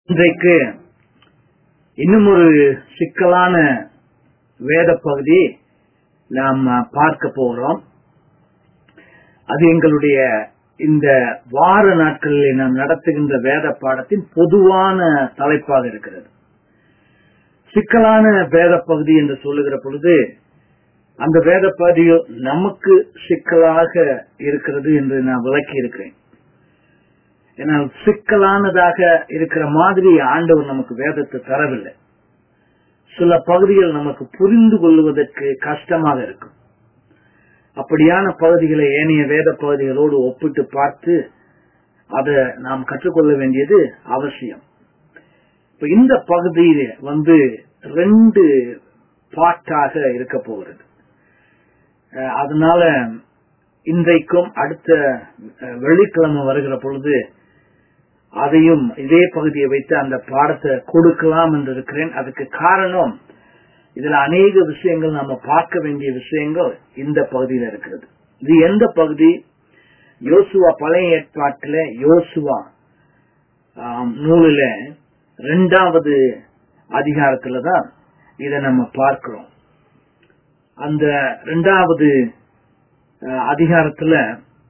இன்றைக்கு இன்னும் ஒரு சிக்கலான வேத பகுதி நாம் பார்க்க போகிறோம் அது எங்களுடைய இந்த வார நாட்களில் நாம் நடத்துகின்ற வேத பாடத்தின் பொதுவான தலைப்பாக இருக்கிறது சிக்கலான வேத பகுதி என்று சொல்லுகிற பொழுது அந்த வேத பகுதியோ நமக்கு சிக்கலாக இருக்கிறது என்று நான் விளக்கி இருக்கிறேன் ஏன்னால் சிக்கலானதாக இருக்கிற மாதிரி ஆண்டவர் நமக்கு வேதத்தை தரவில்லை சில பகுதிகள் நமக்கு புரிந்து கொள்வதற்கு கஷ்டமாக இருக்கும் அப்படியான பகுதிகளை ஏனைய வேத பகுதிகளோடு ஒப்பிட்டு பார்த்து அதை நாம் கற்றுக்கொள்ள வேண்டியது அவசியம் இப்ப இந்த பகுதியில வந்து ரெண்டு பாட்டாக இருக்க போகிறது அதனால இன்றைக்கும் அடுத்த வெள்ளிக்கிழமை வருகிற பொழுது அதையும் இதே பகுதியை வைத்து அந்த பாடத்தை கொடுக்கலாம் என்று இருக்கிறேன் அதுக்கு காரணம் இதுல அநேக விஷயங்கள் நாம பார்க்க வேண்டிய விஷயங்கள் இந்த பகுதியில் இருக்கிறது இது எந்த பகுதி யோசுவா பழைய ஏற்பாட்டில யோசுவா நூலில ரெண்டாவது அதிகாரத்துல தான் இதை நம்ம பார்க்கிறோம் அந்த ரெண்டாவது அதிகாரத்துல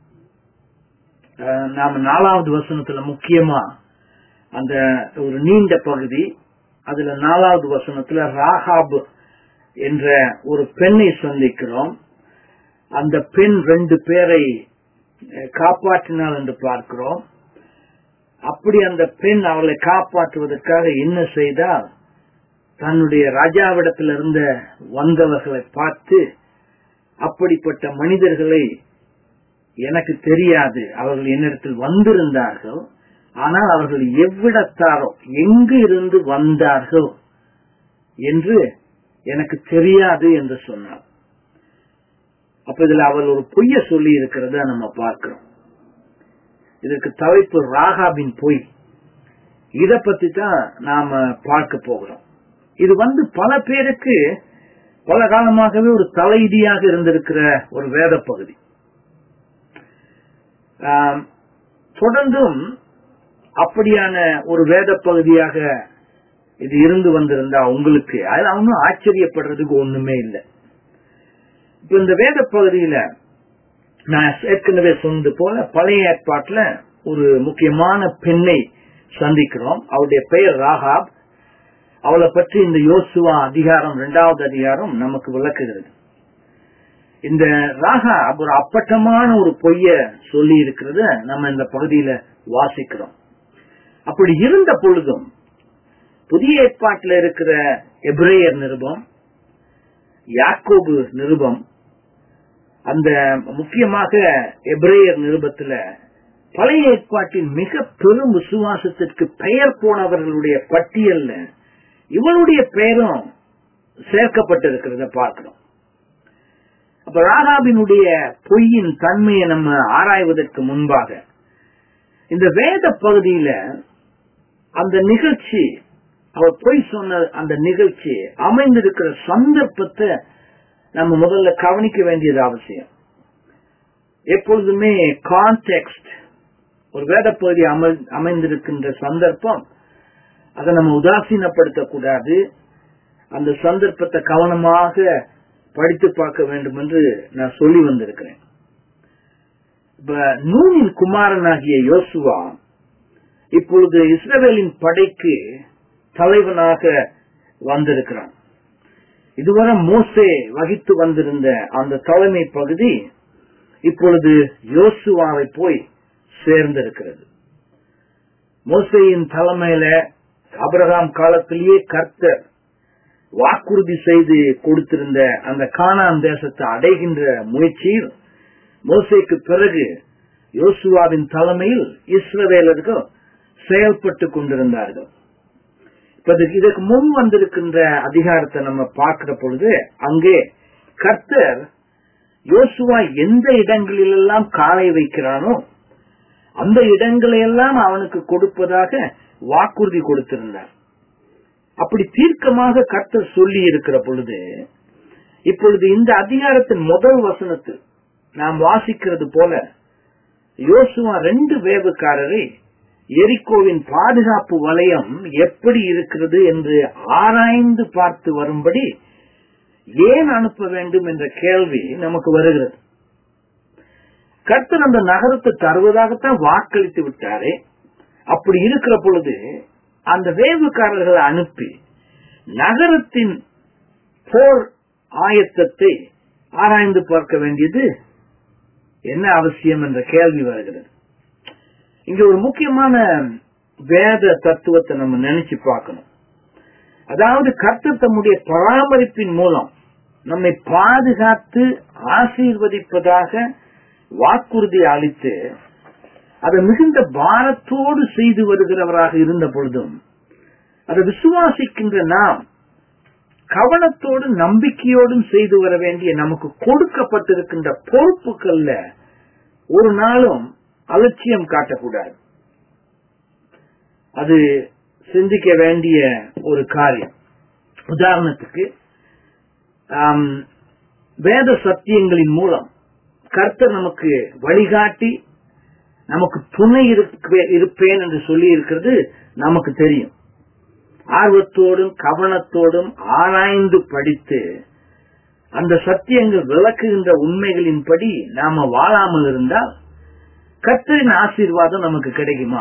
நாம நாலாவது வசனத்துல முக்கியமா அந்த ஒரு நீண்ட பகுதி அதுல நாலாவது வசனத்துல ராகாப் என்ற ஒரு பெண்ணை சந்திக்கிறோம் அந்த பெண் ரெண்டு பேரை காப்பாற்றினாள் என்று பார்க்கிறோம் அப்படி அந்த பெண் அவளை காப்பாற்றுவதற்காக என்ன செய்தால் தன்னுடைய ராஜாவிடத்தில் இருந்த வந்தவர்களை பார்த்து அப்படிப்பட்ட மனிதர்களை எனக்கு தெரியாது அவர்கள் என்னிடத்தில் வந்திருந்தார்கள் ஆனால் அவர்கள் எவ்விடத்தாரோ எங்கு இருந்து வந்தார்கள் என்று எனக்கு தெரியாது என்று சொன்னார் அப்ப இதுல அவள் ஒரு பொய்ய சொல்லி இருக்கிறத நம்ம பார்க்கிறோம் இதற்கு தலைப்பு ராகாபின் பொய் இத பத்தி தான் நாம பார்க்க போகிறோம் இது வந்து பல பேருக்கு பல காலமாகவே ஒரு தலைவிதியாக இருந்திருக்கிற ஒரு வேத பகுதி தொடர்ந்தும் அப்படியான ஒரு வேத பகுதியாக இது இருந்து வந்திருந்தா உங்களுக்கு அதுல ஒன்னும் ஆச்சரியப்படுறதுக்கு ஒண்ணுமே இல்லை இப்ப இந்த வேத பகுதியில நான் ஏற்கனவே சொன்னது போல பழைய ஏற்பாட்டுல ஒரு முக்கியமான பெண்ணை சந்திக்கிறோம் அவருடைய பெயர் ராகாப் அவளை பற்றி இந்த யோசுவா அதிகாரம் இரண்டாவது அதிகாரம் நமக்கு விளக்குகிறது இந்த ராகா ஒரு அப்பட்டமான ஒரு பொய்ய சொல்லி இருக்கிறத நம்ம இந்த பகுதியில வாசிக்கிறோம் அப்படி இருந்த பொழுதும் புதிய ஏற்பாட்டில் இருக்கிற எப்ரேயர் நிருபம் யாக்கோபு நிருபம் அந்த முக்கியமாக எப்ரேயர் நிருபத்துல பழைய ஏற்பாட்டின் மிக பெரும் விசுவாசத்திற்கு பெயர் போனவர்களுடைய பட்டியல்ல இவனுடைய பெயரும் சேர்க்கப்பட்டிருக்கிறத பார்க்கிறோம் அப்ப ராகாபினுடைய பொய்யின் தன்மையை நம்ம ஆராய்வதற்கு முன்பாக இந்த வேத பகுதியில அந்த நிகழ்ச்சி அவர் பொய் சொன்ன அந்த நிகழ்ச்சி அமைந்திருக்கிற சந்தர்ப்பத்தை நம்ம முதல்ல கவனிக்க வேண்டியது அவசியம் எப்பொழுதுமே கான்டெக்ட் ஒரு வேத பகுதி அமைந்திருக்கின்ற சந்தர்ப்பம் அதை நம்ம உதாசீனப்படுத்தக்கூடாது அந்த சந்தர்ப்பத்தை கவனமாக படித்து பார்க்க வேண்டும் என்று நான் சொல்லி வந்திருக்கிறேன் இப்ப நூனின் குமாரனாகிய யோசுவா இப்பொழுது இஸ்ரவேலின் படைக்கு தலைவனாக வந்திருக்கிறான் இதுவரை மோசே வகித்து வந்திருந்த அந்த தலைமை பகுதி இப்பொழுது யோசுவாவை போய் சேர்ந்திருக்கிறது மோசையின் தலைமையில அபிரகாம் காலத்திலேயே கர்த்தர் வாக்குறுதி செய்து கொடுத்திருந்த அந்த கானான் தேசத்தை அடைகின்ற முயற்சியில் மோசைக்கு பிறகு யோசுவாவின் தலைமையில் இஸ்ரவேலர்கள் செயல்பட்டு கொண்டிருந்தார்கள் இதற்கு முன் வந்திருக்கின்ற அதிகாரத்தை நம்ம பார்க்கிற பொழுது அங்கே கர்த்தர் யோசுவா எந்த இடங்களிலெல்லாம் காலை வைக்கிறானோ அந்த இடங்களையெல்லாம் அவனுக்கு கொடுப்பதாக வாக்குறுதி கொடுத்திருந்தார் அப்படி தீர்க்கமாக கர்த்தர் சொல்லி இருக்கிற பொழுது இப்பொழுது இந்த அதிகாரத்தின் முதல் வசனத்தில் நாம் வாசிக்கிறது போல யோசுவா ரெண்டு வேவுக்காரரை எரிக்கோவின் பாதுகாப்பு வலயம் எப்படி இருக்கிறது என்று ஆராய்ந்து பார்த்து வரும்படி ஏன் அனுப்ப வேண்டும் என்ற கேள்வி நமக்கு வருகிறது கர்த்தர் அந்த நகரத்தை தருவதாகத்தான் வாக்களித்து விட்டாரே அப்படி இருக்கிற பொழுது அந்த வேவுக்காரர்களை அனுப்பி நகரத்தின் போர் ஆயத்தத்தை ஆராய்ந்து பார்க்க வேண்டியது என்ன அவசியம் என்ற கேள்வி வருகிறது இங்க ஒரு முக்கியமான வேத தத்துவத்தை நம்ம நினைச்சு பார்க்கணும் அதாவது கர்த்தர் தம்முடைய பராமரிப்பின் மூலம் நம்மை பாதுகாத்து ஆசீர்வதிப்பதாக வாக்குறுதி அளித்து அதை மிகுந்த பாரத்தோடு செய்து வருகிறவராக இருந்த பொழுதும் அதை விசுவாசிக்கின்ற நாம் கவனத்தோடு நம்பிக்கையோடும் செய்து வர வேண்டிய நமக்கு கொடுக்கப்பட்டிருக்கின்ற பொறுப்புகள்ல ஒரு நாளும் அலட்சியம் காட்டக்கூடாது அது சிந்திக்க வேண்டிய ஒரு காரியம் உதாரணத்துக்கு வேத சத்தியங்களின் மூலம் கர்த்தர் நமக்கு வழிகாட்டி நமக்கு துணை இருப்பேன் என்று சொல்லி இருக்கிறது நமக்கு தெரியும் ஆர்வத்தோடும் கவனத்தோடும் ஆராய்ந்து படித்து அந்த சத்தியங்கள் விளக்குகின்ற உண்மைகளின்படி நாம வாழாமல் இருந்தால் கர்த்தரின் ஆசீர்வாதம் நமக்கு கிடைக்குமா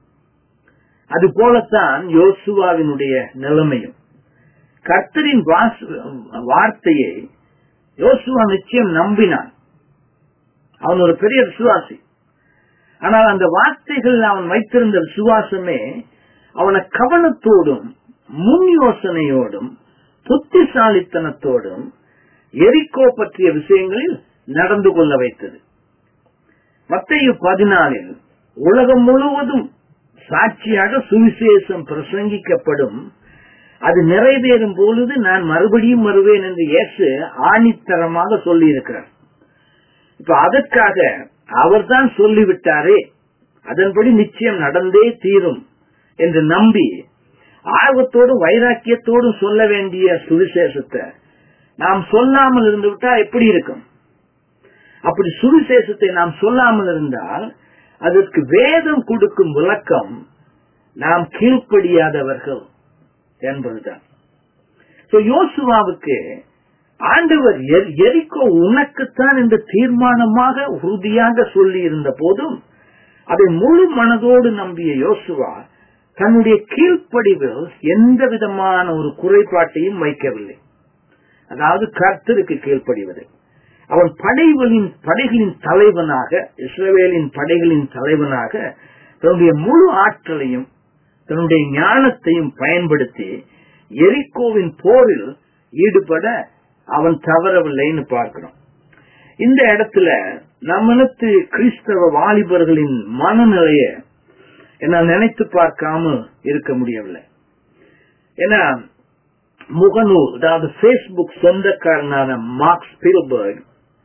அது போலத்தான் யோசுவாவினுடைய நிலைமையும் கர்த்தரின் வார்த்தையை யோசுவா நிச்சயம் நம்பினான் அவன் ஒரு பெரிய விசுவாசி ஆனால் அந்த வார்த்தைகள் அவன் வைத்திருந்த விசுவாசமே அவனை கவனத்தோடும் முன் யோசனையோடும் புத்திசாலித்தனத்தோடும் எரிக்கோ பற்றிய விஷயங்களில் நடந்து கொள்ள வைத்தது மத்தையு பதினாலில் உலகம் முழுவதும் சாட்சியாக சுவிசேஷம் பிரசங்கிக்கப்படும் அது நிறைவேறும் பொழுது நான் மறுபடியும் வருவேன் என்று இயேசு ஆணித்தரமாக சொல்லி இருக்கிறார் இப்ப அதற்காக அவர்தான் சொல்லிவிட்டாரே அதன்படி நிச்சயம் நடந்தே தீரும் என்று நம்பி ஆர்வத்தோடும் வைராக்கியத்தோடும் சொல்ல வேண்டிய சுவிசேஷத்தை நாம் சொல்லாமல் இருந்து விட்டா எப்படி இருக்கும் அப்படி சுவிசேஷத்தை நாம் சொல்லாமல் இருந்தால் அதற்கு வேதம் கொடுக்கும் விளக்கம் நாம் கீழ்ப்படியாதவர்கள் என்பதுதான் யோசுவாவுக்கு ஆண்டவர் எரிக்கோ உனக்குத்தான் என்று தீர்மானமாக உறுதியாக சொல்லி இருந்த போதும் அதை முழு மனதோடு நம்பிய யோசுவா தன்னுடைய கீழ்ப்படிவில் எந்த விதமான ஒரு குறைபாட்டையும் வைக்கவில்லை அதாவது கர்த்தருக்கு கீழ்ப்படிவது அவன் படைகளின் படைகளின் தலைவனாக இஸ்ரவேலின் படைகளின் தலைவனாக தன்னுடைய முழு ஆற்றலையும் தன்னுடைய ஞானத்தையும் பயன்படுத்தி எரிக்கோவின் போரில் ஈடுபட அவன் தவறவில்லைன்னு பார்க்கிறோம் இந்த இடத்துல நம்மளுக்கு கிறிஸ்தவ வாலிபர்களின் மனநிலைய என்ன நினைத்து பார்க்காம இருக்க முடியவில்லை ஏன்னா முகநூல் அதாவது பேஸ்புக் சொந்தக்காரனான மார்க் ஸ்பில்பர்க்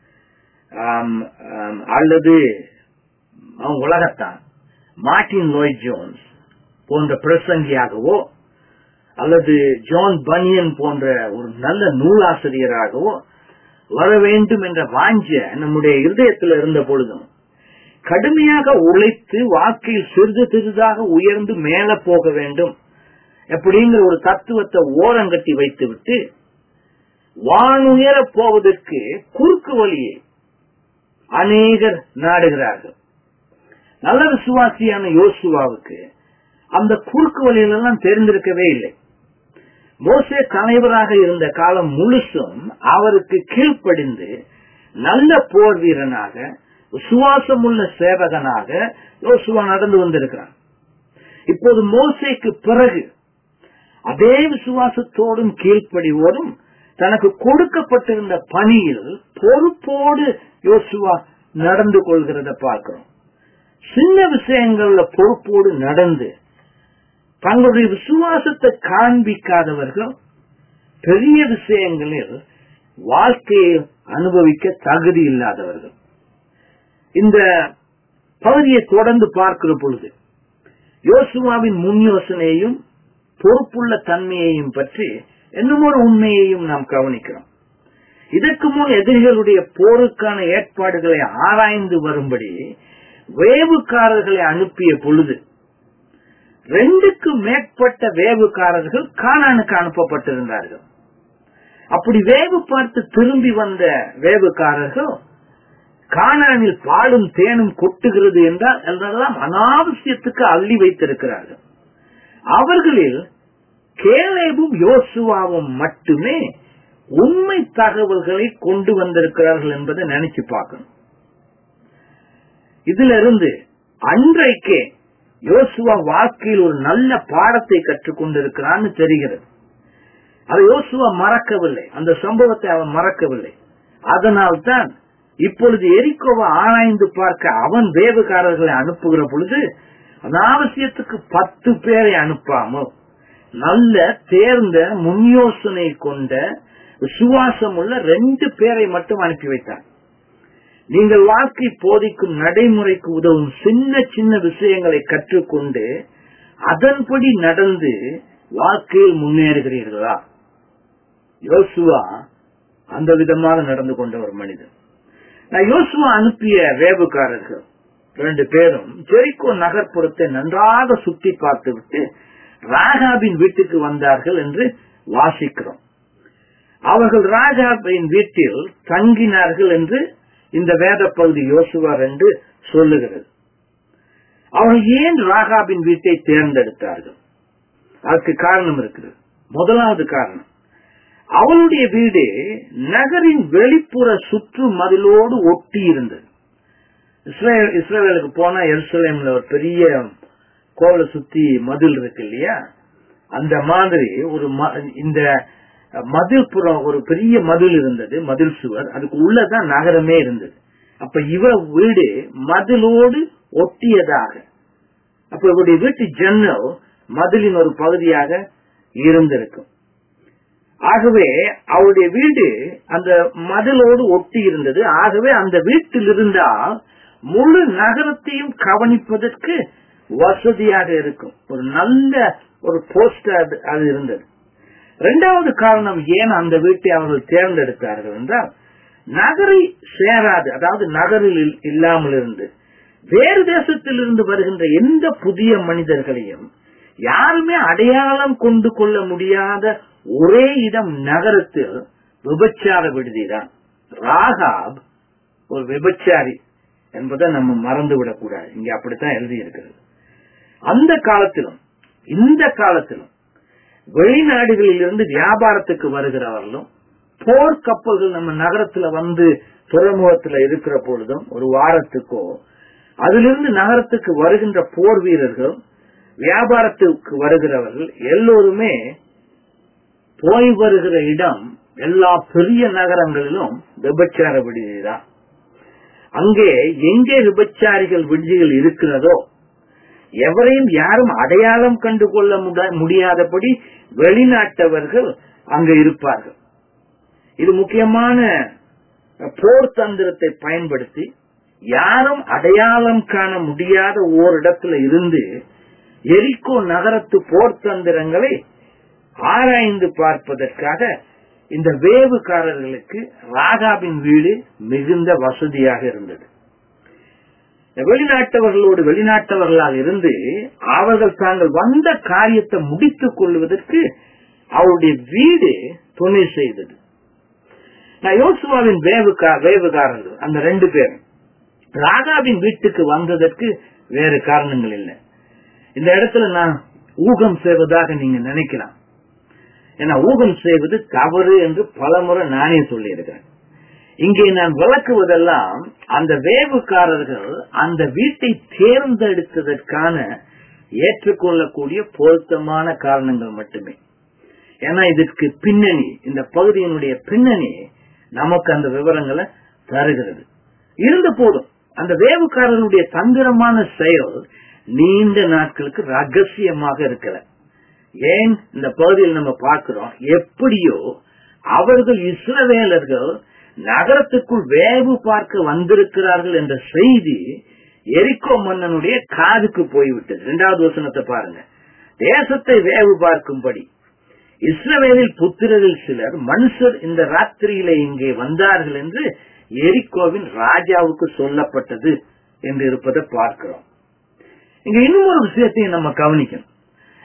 அல்லது அவன் உலகத்தான் மார்டின் லோய் ஜோன்ஸ் போன்ற பிரசங்கியாகவோ அல்லது ஜான் பனியன் போன்ற ஒரு நல்ல நூலாசிரியராகவோ வர வேண்டும் என்ற வாஞ்ச நம்முடைய இருதயத்தில் இருந்த பொழுதும் கடுமையாக உழைத்து வாழ்க்கையில் சிறிது சிறிதாக உயர்ந்து மேல போக வேண்டும் அப்படிங்கிற ஒரு தத்துவத்தை ஓரங்கட்டி வைத்துவிட்டு வானுயர போவதற்கு குறுக்கு வழியை அநேகர் நாடுகிறார்கள் நல்ல விசுவாசியான யோசுவாவுக்கு அந்த குறுக்கு வழியிலெல்லாம் தெரிந்திருக்கவே இல்லை மோசே தலைவராக இருந்த காலம் முழுசும் அவருக்கு கீழ்ப்படிந்து நல்ல போர் வீரனாக விசுவாசமுள்ள சேவகனாக யோசுவா நடந்து வந்திருக்கிறான் இப்போது மோசைக்கு பிறகு அதே விசுவாசத்தோடும் கீழ்ப்படிவோடும் தனக்கு கொடுக்கப்பட்டிருந்த பணியில் பொறுப்போடு யோசுவா நடந்து கொள்கிறத பார்க்கிறோம் சின்ன விஷயங்கள்ல பொறுப்போடு நடந்து தங்களுடைய விசுவாசத்தை காண்பிக்காதவர்கள் பெரிய விஷயங்களில் வாழ்க்கையை அனுபவிக்க தகுதி இல்லாதவர்கள் இந்த பகுதியை தொடர்ந்து பார்க்கிற பொழுது யோசுவாவின் முன் யோசனையையும் பொறுப்புள்ள தன்மையையும் பற்றி இன்னும் ஒரு உண்மையையும் நாம் கவனிக்கிறோம் இதற்கு முன் எதிரிகளுடைய போருக்கான ஏற்பாடுகளை ஆராய்ந்து வரும்படி வேவுக்காரர்களை அனுப்பிய பொழுது ரெண்டுக்கு மேற்பட்ட வேவுக்காரர்கள் கானானுக்கு அனுப்பப்பட்டிருந்தார்கள் அப்படி வேவு பார்த்து திரும்பி வந்த வேவுக்காரர்கள் கானானில் பாலும் தேனும் கொட்டுகிறது என்றால் என்றெல்லாம் அனாவசியத்துக்கு அள்ளி வைத்திருக்கிறார்கள் அவர்களில் கேலேபும் யோசுவாவும் மட்டுமே உண்மை தகவல்களை கொண்டு வந்திருக்கிறார்கள் என்பதை நினைச்சு பார்க்கணும் இதுல இருந்து அன்றைக்கே யோசுவா வாழ்க்கையில் ஒரு நல்ல பாடத்தை கற்றுக்கொண்டிருக்கிறான்னு தெரிகிறது அதை யோசுவா மறக்கவில்லை அந்த சம்பவத்தை அவன் மறக்கவில்லை அதனால்தான் இப்பொழுது எரிக்கோவை ஆராய்ந்து பார்க்க அவன் வேவுகாரர்களை அனுப்புகிற பொழுது அனாவசியத்துக்கு பத்து பேரை அனுப்பாமல் நல்ல தேர்ந்த முன்யோசனை கொண்ட விசுவாசம் உள்ள ரெண்டு பேரை மட்டும் அனுப்பி வைத்தான் நீங்கள் வாழ்க்கை போதிக்கும் நடைமுறைக்கு உதவும் சின்ன சின்ன விஷயங்களை கற்றுக்கொண்டு அதன்படி நடந்து வாழ்க்கையில் முன்னேறுகிறீர்களா யோசுவா அந்த விதமாக நடந்து கொண்ட ஒரு மனிதன் நான் யோசுவா அனுப்பிய வேவுக்காரர்கள் ரெண்டு பேரும் ஜெரிக்கோ நகர்ப்புறத்தை நன்றாக சுத்தி பார்த்துவிட்டு ராகாபின் வீட்டுக்கு வந்தார்கள் என்று வாசிக்கிறோம் அவர்கள் ராஜாவின் வீட்டில் தங்கினார்கள் என்று இந்த வேத பகுதி யோசுவா ரெண்டு சொல்லுகிறது அவர்கள் ஏன் ராகாபின் வீட்டை தேர்ந்தெடுத்தார்கள் அதுக்கு காரணம் இருக்கிறது முதலாவது காரணம் அவளுடைய வீடு நகரின் வெளிப்புற சுற்று மதிலோடு ஒட்டி இருந்தது இஸ்ரேல் இஸ்ரேலுக்கு போனா எருசலேம்ல ஒரு பெரிய கோவிலை சுத்தி மதில் இருக்கு இல்லையா அந்த மாதிரி ஒரு இந்த மதில் புறம் ஒரு பெரிய மதில் இருந்தது மதில் சுவர் அதுக்கு உள்ளதான் நகரமே இருந்தது அப்ப இவ வீடு மதிலோடு ஒட்டியதாக அப்ப இவருடைய வீட்டு ஜன்னல் மதிலின் ஒரு பகுதியாக இருந்திருக்கும் ஆகவே அவருடைய வீடு அந்த மதிலோடு ஒட்டி இருந்தது ஆகவே அந்த வீட்டில் இருந்தால் முழு நகரத்தையும் கவனிப்பதற்கு வசதியாக இருக்கும் ஒரு நல்ல ஒரு போஸ்ட் அது இருந்தது இரண்டாவது காரணம் ஏன் அந்த வீட்டை அவர்கள் தேர்ந்தெடுத்தார்கள் என்றால் நகரை சேராது அதாவது நகரில் இல்லாமல் இருந்து வேறு தேசத்தில் இருந்து வருகின்ற எந்த புதிய மனிதர்களையும் யாருமே அடையாளம் கொண்டு கொள்ள முடியாத ஒரே இடம் நகரத்தில் விபச்சார விடுதிதான் ராகாப் ஒரு விபச்சாரி என்பதை நம்ம மறந்து விடக்கூடாது இங்க அப்படித்தான் எழுதி இருக்கிறது அந்த காலத்திலும் இந்த காலத்திலும் வெளிநாடுகளில் இருந்து வியாபாரத்துக்கு வருகிறவர்களும் போர் கப்பல்கள் நம்ம நகரத்துல வந்து துறைமுகத்துல இருக்கிற பொழுதும் ஒரு வாரத்துக்கோ அதிலிருந்து நகரத்துக்கு வருகின்ற போர் வீரர்கள் வியாபாரத்துக்கு வருகிறவர்கள் எல்லோருமே போய் வருகிற இடம் எல்லா பெரிய நகரங்களிலும் விபச்சார விடுதிதான் அங்கே எங்கே விபச்சாரிகள் விடுதிகள் இருக்கிறதோ எவரையும் யாரும் அடையாளம் கண்டு கொள்ள முடியாதபடி வெளிநாட்டவர்கள் அங்க இருப்பார்கள் இது முக்கியமான போர் தந்திரத்தை பயன்படுத்தி யாரும் அடையாளம் காண முடியாத ஓரிடத்துல இருந்து எரிக்கோ நகரத்து போர் தந்திரங்களை ஆராய்ந்து பார்ப்பதற்காக இந்த வேவுக்காரர்களுக்கு ராகாவின் வீடு மிகுந்த வசதியாக இருந்தது வெளிநாட்டவர்களோடு வெளிநாட்டவர்களாக இருந்து அவர்கள் தாங்கள் வந்த காரியத்தை முடித்துக் கொள்வதற்கு அவருடைய வீடு துணை செய்தது நான் யோசுவாவின் வேவுக்கா வேவுகாரர்கள் அந்த ரெண்டு பேரும் ராகாவின் வீட்டுக்கு வந்ததற்கு வேறு காரணங்கள் இல்லை இந்த இடத்துல நான் ஊகம் செய்வதாக நீங்க நினைக்கலாம் ஏன்னா ஊகம் செய்வது தவறு என்று பலமுறை நானே சொல்லியிருக்கிறேன் இங்கே நான் விளக்குவதெல்லாம் அந்த வேவுக்காரர்கள் அந்த வீட்டை தேர்ந்தெடுத்ததற்கான ஏற்றுக்கொள்ளக்கூடிய பொருத்தமான காரணங்கள் மட்டுமே ஏன்னா இதற்கு பின்னணி இந்த பகுதியினுடைய பின்னணி நமக்கு அந்த விவரங்களை தருகிறது இருந்த போதும் அந்த வேவுக்காரர்களுடைய தந்திரமான செயல் நீண்ட நாட்களுக்கு ரகசியமாக இருக்கல ஏன் இந்த பகுதியில் நம்ம பார்க்கிறோம் எப்படியோ அவர்கள் இஸ்ரவேலர்கள் நகரத்துக்குள் வேவு பார்க்க வந்திருக்கிறார்கள் என்ற செய்தி எரிக்கோ மன்னனுடைய காதுக்கு போய்விட்டது இரண்டாவது வசனத்தை பாருங்க தேசத்தை வேவு பார்க்கும்படி இஸ்ரவேலில் புத்திரரில் சிலர் மனுஷர் இந்த ராத்திரியில இங்கே வந்தார்கள் என்று எரிக்கோவின் ராஜாவுக்கு சொல்லப்பட்டது என்று இருப்பதை பார்க்கிறோம் இங்க இன்னும் ஒரு விஷயத்தையும் நம்ம கவனிக்கணும்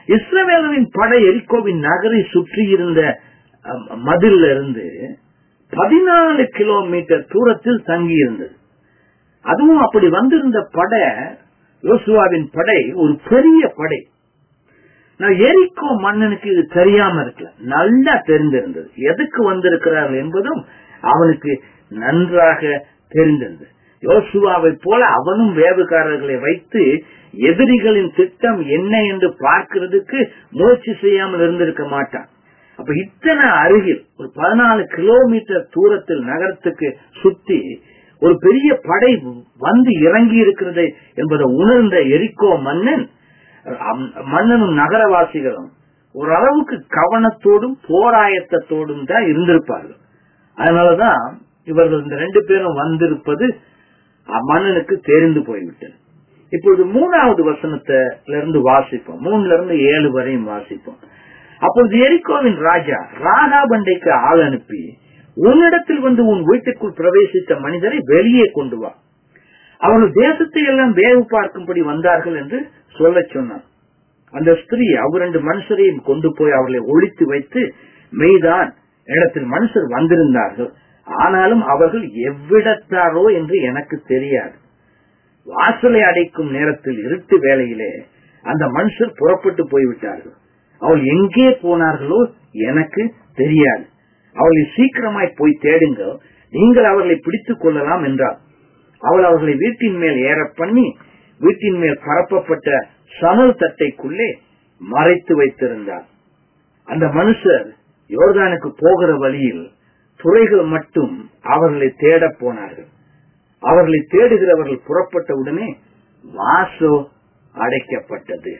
இஸ்ரவேலரின் படை எரிக்கோவின் நகரை சுற்றியிருந்த அஹ், மதில்ல இருந்து பதினாலு கிலோமீட்டர் தூரத்தில் தங்கியிருந்தது அதுவும் அப்படி வந்திருந்த படை யோசுவாவின் படை ஒரு பெரிய படை நான் எரிக்கோ மன்னனுக்கு இது தெரியாம இருக்கல நல்லா தெரிந்திருந்தது எதுக்கு வந்திருக்கிறார்கள் என்பதும் அவனுக்கு நன்றாக தெரிந்திருந்தது யோசுவாவை போல அவனும் வேவுகாரர்களை வைத்து எதிரிகளின் திட்டம் என்ன என்று பார்க்கிறதுக்கு முயற்சி செய்யாமல் இருந்திருக்க மாட்டான் அப்ப இத்தனை அருகில் ஒரு பதினாலு கிலோமீட்டர் தூரத்தில் நகரத்துக்கு சுத்தி ஒரு பெரிய படை வந்து இறங்கி இருக்கிறது என்பதை உணர்ந்த எரிக்கோ மன்னன் அம்- மன்னனும் நகரவாசிகளும் ஓரளவுக்கு கவனத்தோடும் போராயத்தோடும் தான் இருந்திருப்பார்கள் அதனாலதான் இவர்கள் இந்த ரெண்டு பேரும் வந்திருப்பது அ- மன்னனுக்கு தெரிந்து போய்விட்டது இப்பொழுது மூணாவது வசனத்தில இருந்து வாசிப்போம் மூணுல இருந்து ஏழு வரையும் வாசிப்போம் அப்பொழுது எரிக்கோவின் ராஜா ராகாபண்டைக்கு ஆள் அனுப்பி உன்னிடத்தில் வந்து உன் வீட்டுக்குள் பிரவேசித்த மனிதரை வெளியே கொண்டு வா அவர்கள் தேசத்தை எல்லாம் வேவு பார்க்கும்படி வந்தார்கள் என்று சொல்லச் சொன்னான் அந்த ஸ்திரீ அவர் ரெண்டு மனுஷரையும் கொண்டு போய் அவர்களை ஒழித்து வைத்து மெய்தான் இடத்தில் மனுஷர் வந்திருந்தார்கள் ஆனாலும் அவர்கள் எவ்விடத்தாரோ என்று எனக்கு தெரியாது வாசலை அடைக்கும் நேரத்தில் இருட்டு வேளையிலே அந்த மனுஷர் புறப்பட்டு போய்விட்டார்கள் அவள் எங்கே போனார்களோ எனக்கு தெரியாது அவளை சீக்கிரமாய் போய் தேடுங்க நீங்கள் அவர்களை பிடித்துக் கொள்ளலாம் என்றார் அவள் அவர்களை வீட்டின் மேல் ஏற பண்ணி வீட்டின் மேல் பரப்பப்பட்ட சணல் தட்டைக்குள்ளே மறைத்து வைத்திருந்தார் அந்த மனுஷர் யோர்தானுக்கு போகிற வழியில் துறைகள் மட்டும் அவர்களை தேடப் போனார்கள் அவர்களை தேடுகிறவர்கள் புறப்பட்ட உடனே வாசோ அடைக்கப்பட்டது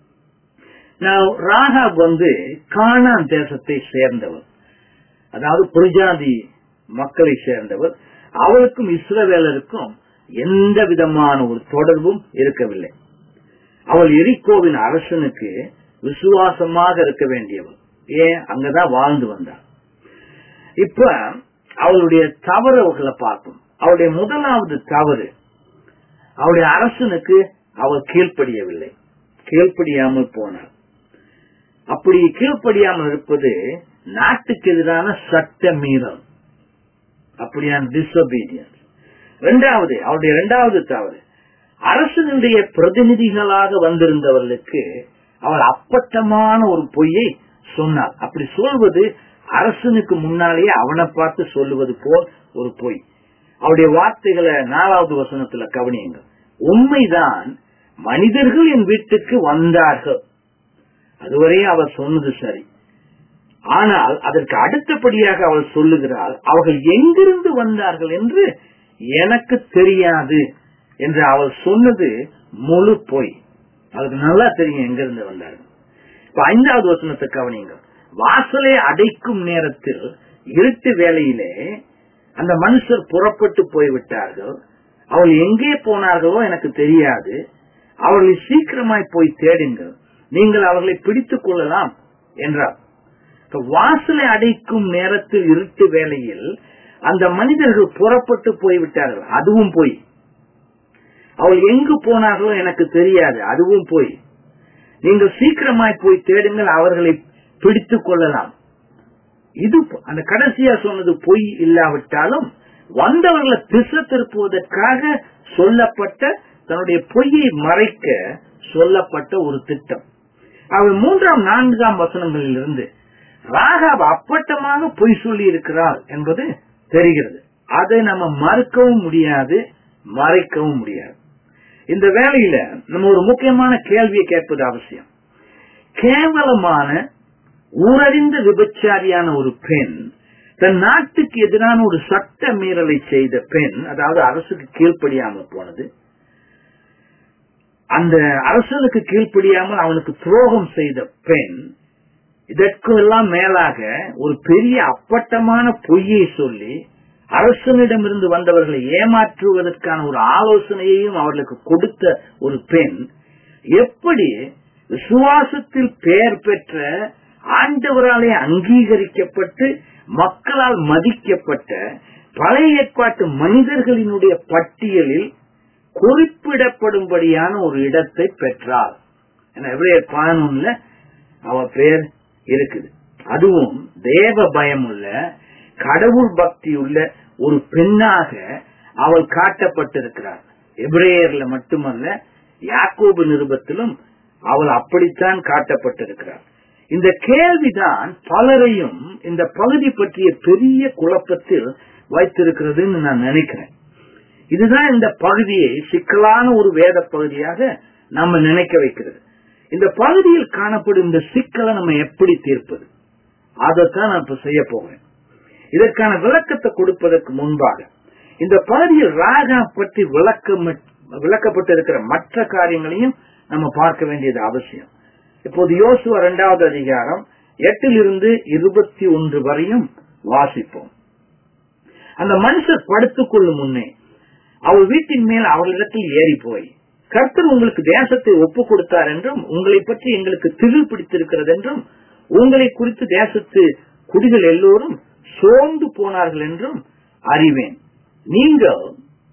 நான் ராகாப் வந்து கானான் தேசத்தை சேர்ந்தவர் அதாவது புரஜாதி மக்களை சேர்ந்தவர் அவளுக்கும் இஸ்ரவேலருக்கும் எந்த விதமான ஒரு தொடர்பும் இருக்கவில்லை அவள் எரிக்கோவின் அரசனுக்கு விசுவாசமாக இருக்க வேண்டியவள் ஏன் அங்கதான் வாழ்ந்து வந்தாள் இப்ப அவளுடைய தவறுகளை பார்ப்போம் அவளுடைய முதலாவது தவறு அவளுடைய அரசனுக்கு அவள் கீழ்ப்படியவில்லை கீழ்ப்படியாமல் போனாள் அப்படி கீழ்ப்படியாமல் இருப்பது நாட்டுக்கு எதிரான சட்ட மீறல் அப்படியான டிசொபீடியன்ஸ் இரண்டாவது அவருடைய இரண்டாவது தவறு அரசனுடைய பிரதிநிதிகளாக வந்திருந்தவர்களுக்கு அவர் அப்பட்டமான ஒரு பொய்யை சொன்னார் அப்படி சொல்வது அரசனுக்கு முன்னாலேயே அவனை பார்த்து சொல்லுவது போல் ஒரு பொய் அவருடைய வார்த்தைகளை நாலாவது வசனத்துல கவனியுங்க உண்மைதான் மனிதர்கள் என் வீட்டுக்கு வந்தார்கள் அதுவரையும் அவர் சொன்னது சரி ஆனால் அதற்கு அடுத்தபடியாக அவள் சொல்லுகிறாள் அவர்கள் எங்கிருந்து வந்தார்கள் என்று எனக்கு தெரியாது என்று அவள் சொன்னது முழு பொய் அதுக்கு நல்லா தெரியும் எங்கிருந்து வந்தார்கள் இப்ப ஐந்தாவது வசனத்தை கவனிங்க வாசலை அடைக்கும் நேரத்தில் இருட்டு வேளையிலே அந்த மனுஷர் புறப்பட்டு போய்விட்டார்கள் அவள் எங்கே போனார்களோ எனக்கு தெரியாது அவர்களை சீக்கிரமாய் போய் தேடுங்கள் நீங்கள் அவர்களை பிடித்துக் கொள்ளலாம் என்றார் இப்ப வாசலை அடைக்கும் நேரத்தில் இருட்டு வேளையில் அந்த மனிதர்கள் புறப்பட்டு போய்விட்டார்கள் அதுவும் போய் அவள் எங்கு போனார்களோ எனக்கு தெரியாது அதுவும் போய் நீங்கள் சீக்கிரமாய் போய் தேடுங்கள் அவர்களை பிடித்துக் கொள்ளலாம் இது அந்த கடைசியா சொன்னது பொய் இல்லாவிட்டாலும் வந்தவர்களை திசை திருப்புவதற்காக சொல்லப்பட்ட தன்னுடைய பொய்யை மறைக்க சொல்லப்பட்ட ஒரு திட்டம் அவள் மூன்றாம் நான்காம் வசனங்களில் இருந்து ராகாப் அப்பட்டமாக பொய் சொல்லி இருக்கிறார் என்பது தெரிகிறது அதை நம்ம மறுக்கவும் முடியாது மறைக்கவும் முடியாது இந்த வேளையில நம்ம ஒரு முக்கியமான கேள்வியை கேட்பது அவசியம் கேவலமான ஊரறிந்த விபச்சாரியான ஒரு பெண் தன் நாட்டுக்கு எதிரான ஒரு சட்ட மீறலை செய்த பெண் அதாவது அரசுக்கு கீழ்ப்படியாமல் போனது அந்த அரசனுக்கு கீழ்ப்படியாமல் அவனுக்கு துரோகம் செய்த பெண் இதற்கு எல்லாம் மேலாக ஒரு பெரிய அப்பட்டமான பொய்யை சொல்லி அரசனிடமிருந்து வந்தவர்களை ஏமாற்றுவதற்கான ஒரு ஆலோசனையையும் அவர்களுக்கு கொடுத்த ஒரு பெண் எப்படி விசுவாசத்தில் பெயர் பெற்ற ஆண்டவராலே அங்கீகரிக்கப்பட்டு மக்களால் மதிக்கப்பட்ட பழைய ஏற்பாட்டு மனிதர்களினுடைய பட்டியலில் குறிப்பிடப்படும்படியான ஒரு இடத்தை பெற்றார் எவ்ரேயர் பதினொன்னுல அவ பேர் இருக்குது அதுவும் தேவ பயம் உள்ள கடவுள் பக்தி உள்ள ஒரு பெண்ணாக அவள் காட்டப்பட்டிருக்கிறார் எபிரேயர்ல மட்டுமல்ல யாக்கோபு நிருபத்திலும் அவள் அப்படித்தான் காட்டப்பட்டிருக்கிறார் இந்த கேள்விதான் பலரையும் இந்த பகுதி பற்றிய பெரிய குழப்பத்தில் வைத்திருக்கிறதுன்னு நான் நினைக்கிறேன் இதுதான் இந்த பகுதியை சிக்கலான ஒரு வேத பகுதியாக நம்ம நினைக்க வைக்கிறது இந்த பகுதியில் காணப்படும் இந்த சிக்கலை நம்ம எப்படி தீர்ப்பது அதைத்தான் நான் இப்ப செய்ய போகிறேன் இதற்கான விளக்கத்தை கொடுப்பதற்கு முன்பாக இந்த பகுதியில் ராகா பற்றி விளக்கம் விளக்கப்பட்டிருக்கிற மற்ற காரியங்களையும் நம்ம பார்க்க வேண்டியது அவசியம் இப்போது யோசுவா இரண்டாவது அதிகாரம் எட்டிலிருந்து இருபத்தி ஒன்று வரையும் வாசிப்போம் அந்த மனுஷர் படுத்துக் கொள்ளும் முன்னே அவள் வீட்டின் மேல் அவர்களிடத்தில் ஏறி போய் கர்த்தர் உங்களுக்கு தேசத்தை ஒப்பு கொடுத்தார் என்றும் உங்களை பற்றி எங்களுக்கு திரு பிடித்திருக்கிறது என்றும் உங்களை குறித்து தேசத்து குடிகள் எல்லோரும் சோர்ந்து போனார்கள் என்றும் அறிவேன் நீங்கள்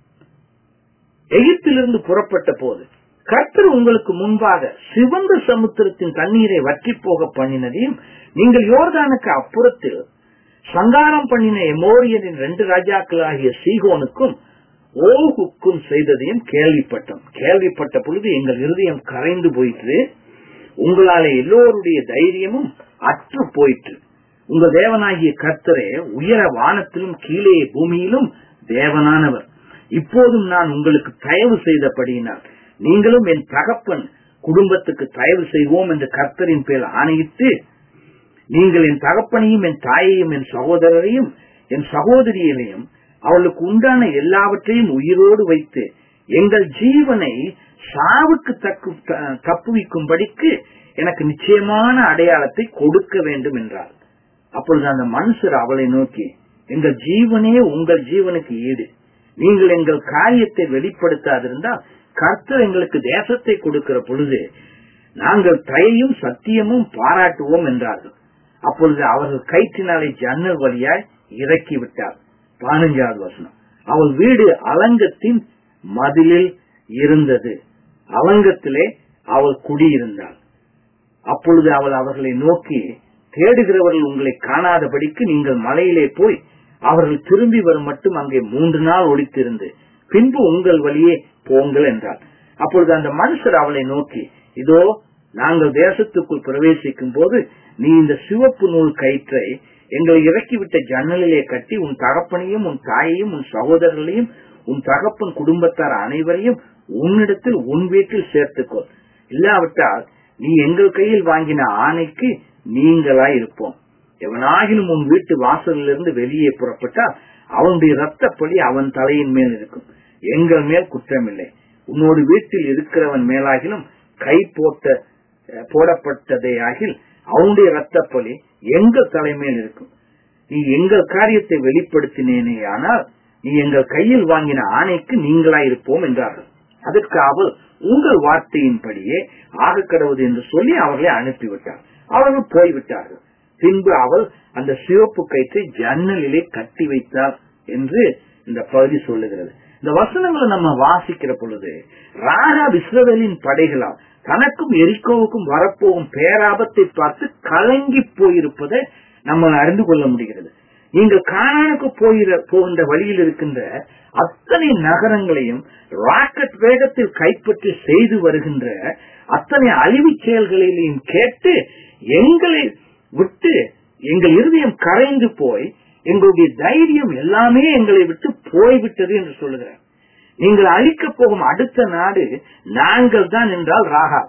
எகிப்திலிருந்து புறப்பட்ட போது கர்த்தர் உங்களுக்கு முன்பாக சிவந்த சமுத்திரத்தின் தண்ணீரை வற்றி போக பண்ணினதையும் நீங்கள் யோர்தானுக்கு அப்புறத்தில் சங்காரம் பண்ணின எமோரியனின் ரெண்டு ராஜாக்களாகிய சீகோனுக்கும் ஓகுக்கும் செய்ததையும் கேள்விப்பட்டோம் கேள்விப்பட்ட பொழுது எங்கள் இருதயம் கரைந்து போயிற்று உங்களால எல்லோருடைய தைரியமும் அற்று போயிற்று உங்க தேவனாகிய கர்த்தரே உயர வானத்திலும் கீழே பூமியிலும் தேவனானவர் இப்போதும் நான் உங்களுக்கு தயவு செய்தபடியினால் நீங்களும் என் தகப்பன் குடும்பத்துக்கு தயவு செய்வோம் என்று கர்த்தரின் பேர் ஆணையிட்டு நீங்கள் என் தகப்பனையும் என் தாயையும் என் சகோதரரையும் என் சகோதரியையும் அவளுக்கு உண்டான எல்லாவற்றையும் உயிரோடு வைத்து எங்கள் ஜீவனை சாவுக்கு தக்கு தப்புவிக்கும்படிக்கு எனக்கு நிச்சயமான அடையாளத்தை கொடுக்க வேண்டும் என்றார் அப்பொழுது அந்த மனுஷர் அவளை நோக்கி எங்கள் ஜீவனே உங்கள் ஜீவனுக்கு ஈடு நீங்கள் எங்கள் காரியத்தை வெளிப்படுத்தாதிருந்தால் கர்த்தர் எங்களுக்கு தேசத்தை கொடுக்கிற பொழுது நாங்கள் தயையும் சத்தியமும் பாராட்டுவோம் என்றார்கள் அப்பொழுது அவர்கள் கயிற்றினாலே ஜன்னல் வழியாய் இறக்கி விட்டார் பதினஞ்சாவது வசனம் அவள் வீடு அலங்கத்தின் மதிலில் இருந்தது அலங்கத்திலே அவள் குடியிருந்தாள் அப்பொழுது அவள் அவர்களை நோக்கி தேடுகிறவர்கள் உங்களை காணாதபடிக்கு நீங்கள் மலையிலே போய் அவர்கள் திரும்பி வரும் மட்டும் அங்கே மூன்று நாள் ஒழித்திருந்து பின்பு உங்கள் வழியே போங்கள் என்றார் அப்பொழுது அந்த மனுஷர் அவளை நோக்கி இதோ நாங்கள் தேசத்துக்குள் பிரவேசிக்கும் போது நீ இந்த சிவப்பு நூல் கயிற்றை எங்களை இறக்கிவிட்ட ஜன்னலிலே கட்டி உன் தகப்பனையும் உன் தாயையும் உன் சகோதரர்களையும் உன் தகப்பன் குடும்பத்தார் அனைவரையும் உன்னிடத்தில் உன் வீட்டில் சேர்த்துக்கொள் இல்லாவிட்டால் நீ எங்கள் கையில் வாங்கின ஆணைக்கு நீங்களா இருப்போம் எவனாகிலும் உன் வீட்டு வாசலிலிருந்து வெளியே புறப்பட்டால் அவனுடைய ரத்தப்படி அவன் தலையின் மேல் இருக்கும் எங்கள் மேல் குற்றமில்லை உன்னோடு வீட்டில் இருக்கிறவன் மேலாகிலும் கை போட்ட போடப்பட்டதே ஆகில் அவனுடைய ரத்தப்பலி எங்கள் தலைமையில் இருக்கும் நீ எங்கள் காரியத்தை வெளிப்படுத்தினேனே ஆனால் நீ எங்கள் கையில் வாங்கின ஆணைக்கு நீங்களா இருப்போம் என்றார்கள் அதற்கு அவள் உங்கள் வார்த்தையின்படியே ஆக கடவுது என்று சொல்லி அவர்களை அனுப்பிவிட்டார் அவர்கள் போய்விட்டார்கள் பின்பு அவள் அந்த சிவப்பு கயிற்றை ஜன்னலிலே கட்டி வைத்தார் என்று இந்த பகுதி சொல்லுகிறது இந்த வசனங்களை நம்ம வாசிக்கிற பொழுது ராகா இஸ்ரவேலின் படைகளால் தனக்கும் எரிக்கோவுக்கும் வரப்போகும் பேராபத்தை பார்த்து கலங்கி போயிருப்பதை நம்ம அறிந்து கொள்ள முடிகிறது நீங்கள் காணானுக்கு போகிற போகின்ற வழியில் இருக்கின்ற அத்தனை நகரங்களையும் ராக்கெட் வேகத்தில் கைப்பற்றி செய்து வருகின்ற அத்தனை அழிவு செயல்களையும் கேட்டு எங்களை விட்டு எங்கள் இருதயம் கரைந்து போய் எங்களுடைய தைரியம் எல்லாமே எங்களை விட்டு போய்விட்டது என்று சொல்லுகிறார் நீங்கள் அழிக்கப் போகும் அடுத்த நாடு நாங்கள் தான் என்றால் ராகா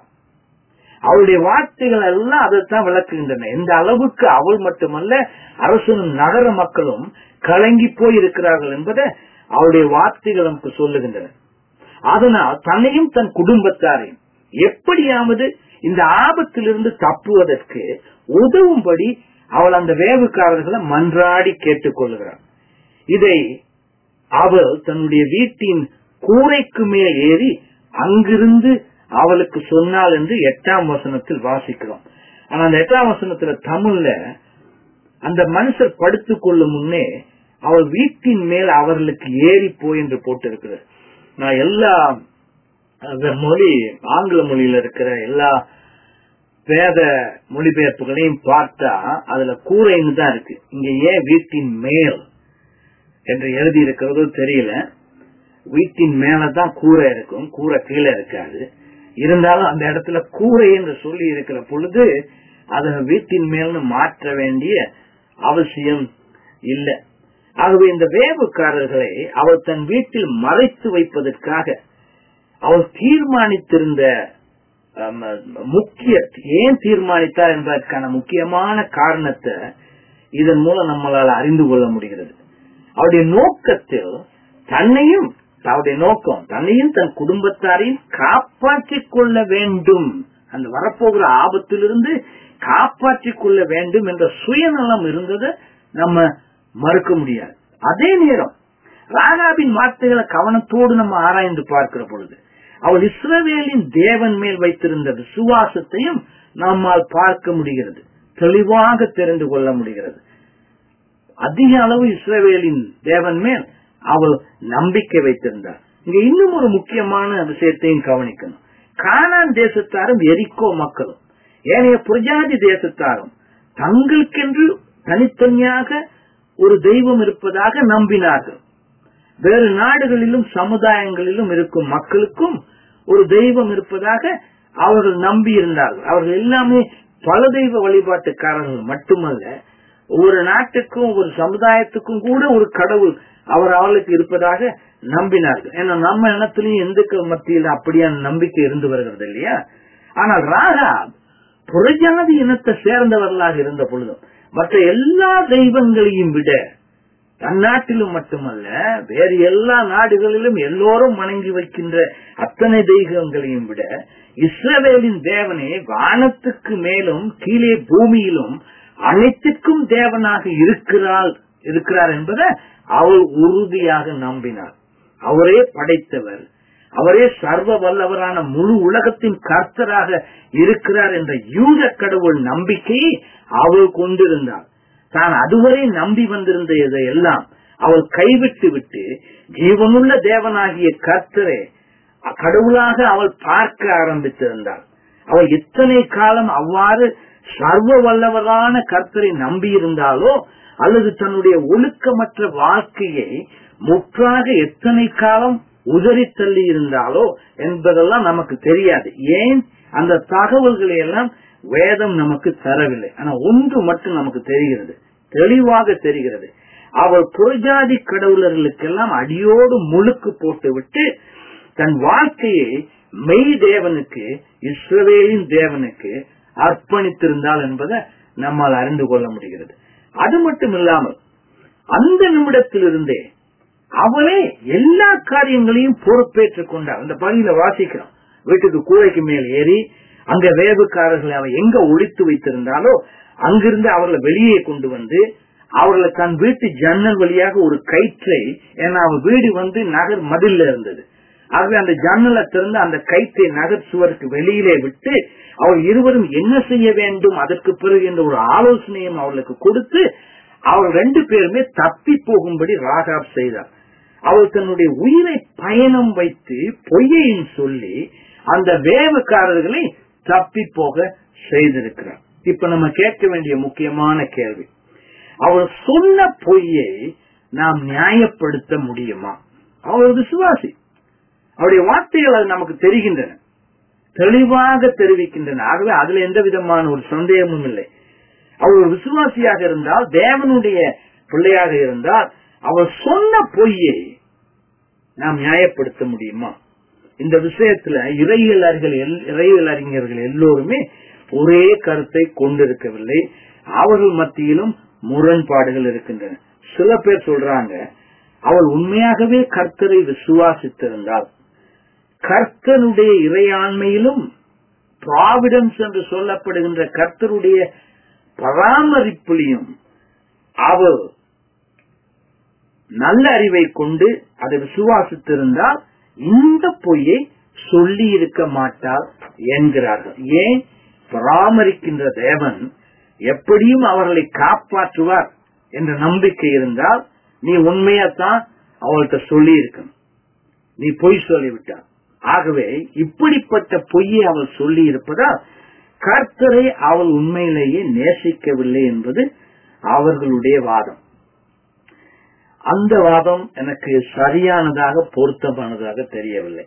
அவளுடைய வார்த்தைகள் எல்லாம் அதைத்தான் விளக்குகின்றன எந்த அளவுக்கு அவள் மட்டுமல்ல அரசனும் நகர மக்களும் கலங்கி போய் இருக்கிறார்கள் என்பதை அவளுடைய வார்த்தைகள் நமக்கு சொல்லுகின்றன அதனால் தன்னையும் தன் குடும்பத்தாரையும் எப்படியாவது இந்த ஆபத்திலிருந்து தப்புவதற்கு உதவும்படி அவள் அந்த வேவுக்காரர்களை மன்றாடி கேட்டுக்கொள்கிறார் இதை அவள் தன்னுடைய வீட்டின் கூரைக்கு மேல் ஏறி அங்கிருந்து அவளுக்கு சொன்னாள் என்று எட்டாம் வசனத்தில் வாசிக்கிறோம் ஆனா அந்த எட்டாம் வசனத்துல தமிழ்ல அந்த மனுஷர் படுத்துக் கொள்ளும் முன்னே அவள் வீட்டின் மேல் அவர்களுக்கு ஏறி போய் என்று போட்டிருக்கிறது நான் எல்லா அந்த மொழி ஆங்கில மொழியில இருக்கிற எல்லா வேத மொழிபெயர்ப்புகளையும் பார்த்தா அதுல கூரைன்னு தான் இருக்கு இங்க ஏன் வீட்டின் மேல் என்று எழுதி இருக்கிறதோ தெரியல வீட்டின் மேலதான் கூரை இருக்கும் கூரை கீழே இருக்காது இருந்தாலும் அந்த இடத்துல கூரை என்று சொல்லி இருக்கிற பொழுது அதை வீட்டின் மேல்னு மாற்ற வேண்டிய அவசியம் இல்லை ஆகவே இந்த வேவுக்காரர்களை அவர் தன் வீட்டில் மறைத்து வைப்பதற்காக அவர் தீர்மானித்திருந்த ஆம், முக்கிய ஏன் தீர்மானித்தார் என்பதற்கான முக்கியமான காரணத்தை இதன் மூலம் நம்மளால் அறிந்து கொள்ள முடிகிறது அவருடைய நோக்கத்தில் தன்னையும் அவருடைய நோக்கம் தன்னையும் தன் குடும்பத்தாரையும் காப்பாற்றிக் கொள்ள வேண்டும் அந்த வரப்போகிற ஆபத்திலிருந்து காப்பாற்றிக் கொள்ள வேண்டும் என்ற சுயநலம் இருந்ததை நம்ம மறுக்க முடியாது அதே நேரம் ராகாபின் வார்த்தைகளை கவனத்தோடு நம்ம ஆராய்ந்து பார்க்கிற பொழுது அவள் இஸ்ரவேலின் தேவன் மேல் வைத்திருந்த விசுவாசத்தையும் நம்மால் பார்க்க முடிகிறது தெளிவாக தெரிந்து கொள்ள முடிகிறது அதிக அளவு இஸ்ரவேலின் தேவன் மேல் அவள் நம்பிக்கை வைத்திருந்தார் இங்க இன்னும் ஒரு முக்கியமான விஷயத்தையும் கவனிக்கணும் கானான் தேசத்தாரும் எரிக்கோ மக்களும் ஏனைய புரஜாதி தேசத்தாரும் தங்களுக்கென்று தனித்தனியாக ஒரு தெய்வம் இருப்பதாக நம்பினார்கள் வேறு நாடுகளிலும் சமுதாயங்களிலும் இருக்கும் மக்களுக்கும் ஒரு தெய்வம் இருப்பதாக அவர்கள் நம்பி இருந்தார்கள் அவர்கள் எல்லாமே பல தெய்வ வழிபாட்டுக்காரர்கள் மட்டுமல்ல ஒவ்வொரு நாட்டுக்கும் ஒரு சமுதாயத்துக்கும் கூட ஒரு கடவுள் அவர் அவளுக்கு இருப்பதாக நம்பினார்கள் ஏன்னா நம்ம இனத்திலையும் இந்துக்கள் மத்தியில் அப்படியான நம்பிக்கை இருந்து வருகிறது இல்லையா ஆனால் ராகா புறஜாதி இனத்தை சேர்ந்தவர்களாக இருந்த பொழுதும் மற்ற எல்லா தெய்வங்களையும் விட தன் நாட்டிலும் மட்டுமல்ல வேறு எல்லா நாடுகளிலும் எல்லோரும் வணங்கி வைக்கின்ற அத்தனை தெய்வங்களையும் விட இஸ்ரவேலின் தேவனே வானத்துக்கு மேலும் கீழே பூமியிலும் அனைத்துக்கும் தேவனாக இருக்கிறாள் இருக்கிறார் என்பதை அவள் உறுதியாக நம்பினார் அவரே படைத்தவர் அவரே சர்வ வல்லவரான முழு உலகத்தின் கர்த்தராக இருக்கிறார் என்ற யூத கடவுள் நம்பிக்கையை அவள் கொண்டிருந்தார் தான் அதுவரை நம்பி வந்திருந்த இதையெல்லாம் அவள் கைவிட்டு விட்டு ஜீவனுள்ள தேவனாகிய கர்த்தரை கடவுளாக அவள் பார்க்க ஆரம்பித்திருந்தாள் அவள் எத்தனை காலம் அவ்வாறு சர்வ வல்லவரான கர்த்தரை நம்பி இருந்தாலோ அல்லது தன்னுடைய ஒழுக்கமற்ற வாழ்க்கையை முற்றாக எத்தனை காலம் உதறி தள்ளி இருந்தாலோ என்பதெல்லாம் நமக்கு தெரியாது ஏன் அந்த தகவல்களை எல்லாம் வேதம் நமக்கு தரவில்லை ஆனா ஒன்று மட்டும் நமக்கு தெரிகிறது தெளிவாக தெரிகிறது அவள் புறஜாதி கடவுளர்களுக்கெல்லாம் அடியோடு முழுக்கு போட்டு விட்டு தன் வாழ்க்கையை மெய் தேவனுக்கு இஸ்ரவேலின் தேவனுக்கு அர்ப்பணித்திருந்தாள் என்பதை நம்மால் அறிந்து கொள்ள முடிகிறது அது மட்டும் இல்லாமல் அந்த நிமிடத்திலிருந்தே அவளே எல்லா காரியங்களையும் பொறுப்பேற்றுக் கொண்டார் அந்த பகுதியில வாசிக்கிறோம் வீட்டுக்கு கூரைக்கு மேல் ஏறி அங்க வேவுக்காரர்களை அவன் எங்க ஒழித்து வைத்திருந்தாலோ அங்கிருந்து அவர்களை வெளியே கொண்டு வந்து அவர்களை தன் வீட்டு ஜன்னல் வழியாக ஒரு கயிற்றை ஏன்னா அவன் வீடு வந்து நகர் மதில்ல இருந்தது ஆகவே அந்த ஜன்னலை திறந்து அந்த கயிற்றை நகர் சுவருக்கு வெளியிலே விட்டு அவர் இருவரும் என்ன செய்ய வேண்டும் அதற்கு பிறகு என்ற ஒரு ஆலோசனையும் அவர்களுக்கு கொடுத்து அவர் ரெண்டு பேருமே தப்பி போகும்படி ராகாப் செய்தார் அவள் தன்னுடைய உயிரை பயணம் வைத்து பொய்யையும் சொல்லி அந்த வேவுக்காரர்களை தப்பி போக செய்திருக்கிறார் இப்ப நம்ம கேட்க வேண்டிய முக்கியமான கேள்வி அவள் சொன்ன பொய்யை நாம் நியாயப்படுத்த முடியுமா அவள் விசுவாசி அவருடைய வார்த்தைகள் அது நமக்கு தெரிகின்றன தெளிவாக தெரிவிக்கின்றன ஆகவே அதுல எந்த விதமான ஒரு சந்தேகமும் இல்லை அவர் ஒரு விசுவாசியாக இருந்தால் தேவனுடைய பிள்ளையாக இருந்தால் அவர் சொன்ன பொய்யை நாம் நியாயப்படுத்த முடியுமா இந்த விஷயத்துல இறையியல் அறிஞர்கள் இறையியல் அறிஞர்கள் எல்லோருமே ஒரே கருத்தை கொண்டிருக்கவில்லை அவர்கள் மத்தியிலும் முரண்பாடுகள் இருக்கின்றன சில பேர் சொல்றாங்க அவள் உண்மையாகவே கர்த்தரை விசுவாசித்திருந்தால் கர்த்தனுடைய இறையாண்மையிலும் ப்ராவிடன்ஸ் என்று சொல்லப்படுகின்ற கர்த்தருடைய பராமரிப்பிலையும் அவள் நல்ல அறிவை கொண்டு அதை விசுவாசித்திருந்தால் இந்த பொய்யை சொல்லி இருக்க மாட்டார் என்கிறார்கள் ஏன் பராமரிக்கின்ற தேவன் எப்படியும் அவர்களை காப்பாற்றுவார் என்ற நம்பிக்கை இருந்தால் நீ உண்மையாத்தான் அவள்கிட்ட சொல்லி இருக்கணும் நீ பொய் சொல்லிவிட்டார் ஆகவே இப்படிப்பட்ட பொய்யை அவள் சொல்லி இருப்பதால் கர்த்தரை அவள் உண்மையிலேயே நேசிக்கவில்லை என்பது அவர்களுடைய வாதம் அந்த வாதம் எனக்கு சரியானதாக பொருத்தமானதாக தெரியவில்லை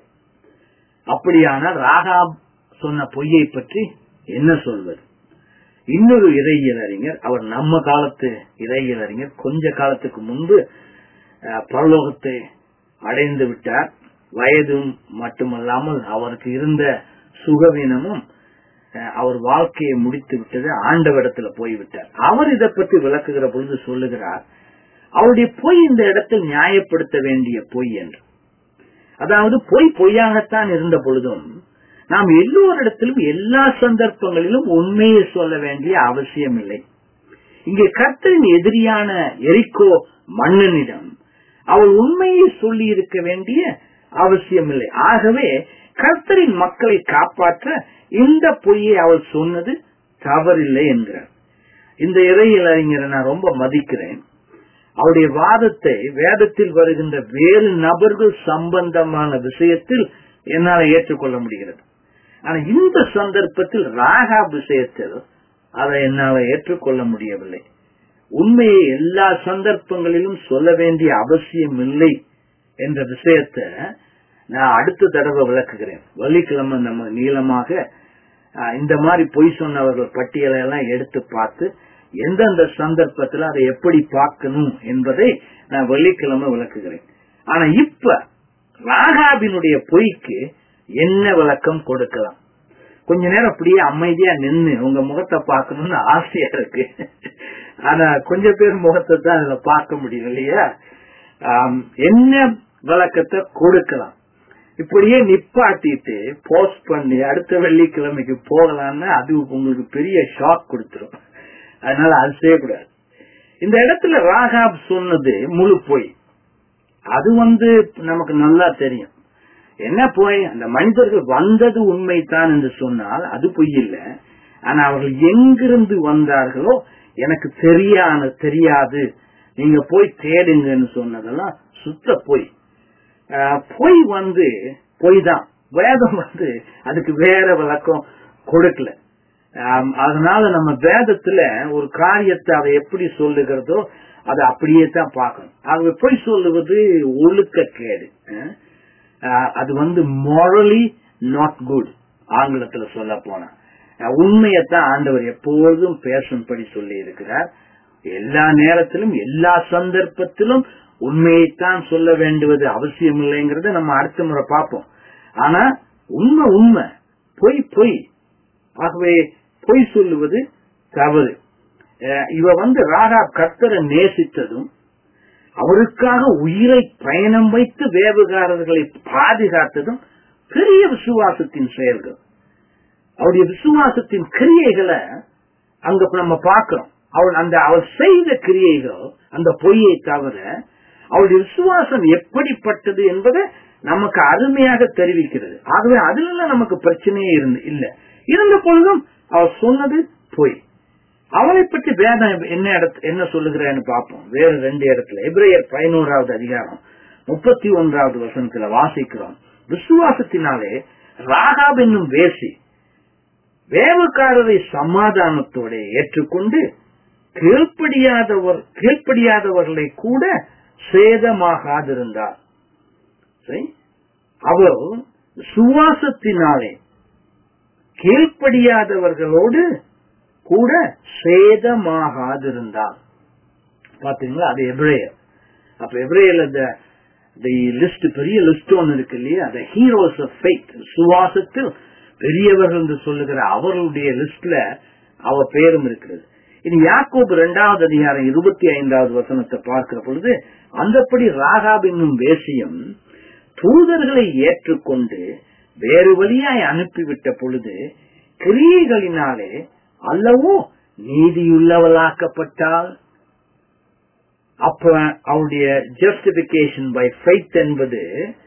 அப்படியானால் ராகாப் சொன்ன பொய்யை பற்றி என்ன சொல்வது இன்னொரு இறையியல் அறிஞர் அவர் நம்ம காலத்து இறையியல் அறிஞர் கொஞ்ச காலத்துக்கு முன்பு அஹ், பரலோகத்தை அடைந்து விட்டார் வயதும் மட்டுமல்லாமல் அவருக்கு இருந்த சுகவீனமும் அஹ், அவர் வாழ்க்கையை முடித்து விட்டது ஆண்டவரிடத்துல போய்விட்டார் அவர் இதை பற்றி விளக்குகிற பொழுது சொல்லுகிறார் அவருடைய பொய் இந்த இடத்தில் நியாயப்படுத்த வேண்டிய பொய் என்று அதாவது பொய் பொய்யாகத்தான் இருந்த பொழுதும் நாம் எல்லோரிடத்திலும் எல்லா சந்தர்ப்பங்களிலும் உண்மையை சொல்ல வேண்டிய அவசியம் இல்லை இங்கே கர்த்தரின் எதிரியான எரிக்கோ மன்னனிடம் அவள் உண்மையை சொல்லி இருக்க வேண்டிய அவசியமில்லை ஆகவே கர்த்தரின் மக்களை காப்பாற்ற இந்த பொய்யை அவள் சொன்னது தவறில்லை என்கிறார் இந்த இறையியல் அறிஞரை நான் ரொம்ப மதிக்கிறேன் அவருடைய வாதத்தை வேதத்தில் வருகின்ற வேறு நபர்கள் சம்பந்தமான விஷயத்தில் என்னால் ஏற்றுக்கொள்ள முடிகிறது ஆனா இந்த சந்தர்ப்பத்தில் ராகா விஷயத்தில் அதை என்னால் ஏற்றுக்கொள்ள முடியவில்லை உண்மையை எல்லா சந்தர்ப்பங்களிலும் சொல்ல வேண்டிய அவசியம் இல்லை என்ற விஷயத்தை நான் அடுத்த தடவை விளக்குகிறேன் வெள்ளிக்கிழமை நம்ம நீளமாக ஆஹ், இந்த மாதிரி பொய் சொன்னவர்கள் பட்டியலை எல்லாம் எடுத்து பார்த்து எந்தெந்த சந்தர்ப்பத்தில் அதை எப்படி பார்க்கணும் என்பதை நான் வெள்ளிக்கிழமை விளக்குகிறேன் ஆனா இப்ப ராகாபினுடைய பொய்க்கு என்ன விளக்கம் கொடுக்கலாம் கொஞ்ச நேரம் அப்படியே அமைதியா நின்னு உங்க முகத்தை பார்க்கணும்னு ஆசையா இருக்கு ஆனா கொஞ்ச பேர் முகத்தை தான் அதுல பார்க்க முடியும் இல்லையா ஆம், என்ன விளக்கத்தை கொடுக்கலாம் இப்படியே நிப்பாட்டிட்டு போஸ்ட் பண்ணி அடுத்த வெள்ளிக்கிழமைக்கு போகலாம்னா அது உங்களுக்கு பெரிய ஷாக் கொடுத்துரும் அதனால அது செய்யக்கூடாது இந்த இடத்துல ராகாப் சொன்னது முழு பொய் அது வந்து நமக்கு நல்லா தெரியும் என்ன போய் அந்த மனிதர்கள் வந்தது உண்மைதான் என்று சொன்னால் அது பொய் இல்ல ஆனா அவர்கள் எங்கிருந்து வந்தார்களோ எனக்கு தெரியான தெரியாது நீங்க போய் தேடுங்கன்னு சொன்னதெல்லாம் சுத்த பொய் ஆஹ், பொய் வந்து பொய் தான் வேதம் வந்து அதுக்கு வேற விளக்கம் கொடுக்கல ஆம், அதனால நம்ம வேதத்துல ஒரு காரியத்தை அதை எப்படி சொல்லுகிறதோ அதை அப்படியே தான் பார்க்கணும் ஆகவே பொய் சொல்லுவது ஒழுக்கக்கேடு அஹ். ஆஹ், அது வந்து morally நாட் குட் ஆங்கிலத்துல சொல்ல போனா ஆஹ், உண்மையைத்தான் ஆண்டவர் எப்பொழுதும் பேசும்படி சொல்லி இருக்கிறார் எல்லா நேரத்திலும் எல்லா சந்தர்ப்பத்திலும் உண்மையைத்தான் சொல்ல வேண்டுவது அவசியம் இல்லைங்கிறத நம்ம அடுத்த முறை பார்ப்போம் ஆனா உண்மை உண்மை பொய் பொய் ஆகவே பொய் சொல்லுவது தவறு அஹ் இவ வந்து ராகா கர்த்தரை நேசித்ததும் அவருக்காக உயிரை பயணம் வைத்து வேவுகாரர்களை பாதுகாத்ததும் பெரிய விசுவாசத்தின் செயல்கள் அவருடைய விசுவாசத்தின் கிரியைகளை அங்க நம்ம பார்க்கிறோம் அவள் அந்த அவள் செய்த கிரியைகள் அந்த பொய்யை தவிர அவளுடைய விசுவாசம் எப்படிப்பட்டது என்பதை நமக்கு அருமையாக தெரிவிக்கிறது ஆகவே அதுல நமக்கு பிரச்சனையே இருந்து இல்ல இருந்த பொழுதும் அவள் சொன்னது பொய் அவளை பற்றி வேதம் என்ன இடத்து என்ன சொல்லுகிறேன்னு பார்ப்போம் வேறு ரெண்டு இடத்துல எப்ரேயர் பதினோராவது அதிகாரம் முப்பத்தி ஒன்றாவது வசனத்துல வாசிக்கிறோம் விசுவாசத்தினாலே ராகாப் என்னும் வேசி வேவுக்காரரை சமாதானத்தோட ஏற்றுக்கொண்டு கீழ்ப்படியாதவர் கீழ்ப்படியாதவர்களை கூட சேதமாகாதிருந்தார் சரி? அவர் சுவாசத்தினாலே கீழ்ப்படியாதவர்களோடு கூட சேதமாகாதிருந்தார் பாத்தீங்களா அது எப்ரேயர் அப்ப எப்ரேயர்ல இந்த லிஸ்ட் பெரிய லிஸ்ட் ஒன்னு இருக்கு இல்லையா அந்த ஹீரோஸ் ஆஃப் ஃபெய்த் சுவாசத்தில் பெரியவர்கள் என்று சொல்லுகிற அவர்களுடைய லிஸ்ட்ல அவ பேரும் இருக்கிறது இது யாக்கோபு இரண்டாவது அதிகாரம் இருபத்தி ஐந்தாவது வசனத்தை பார்க்கிற பொழுது அந்தப்படி ராகாப் என்னும் வேசியம் தூதர்களை ஏற்றுக்கொண்டு வேறு வழியாய் அனுப்பிவிட்ட பொழுது கிரியைகளினாலே அல்லவோ நீதியுள்ளவளாக்கப்பட்டால் அப்ப அவருடைய ஜஸ்டிபிகேஷன் பை ஃபெய்த் என்பது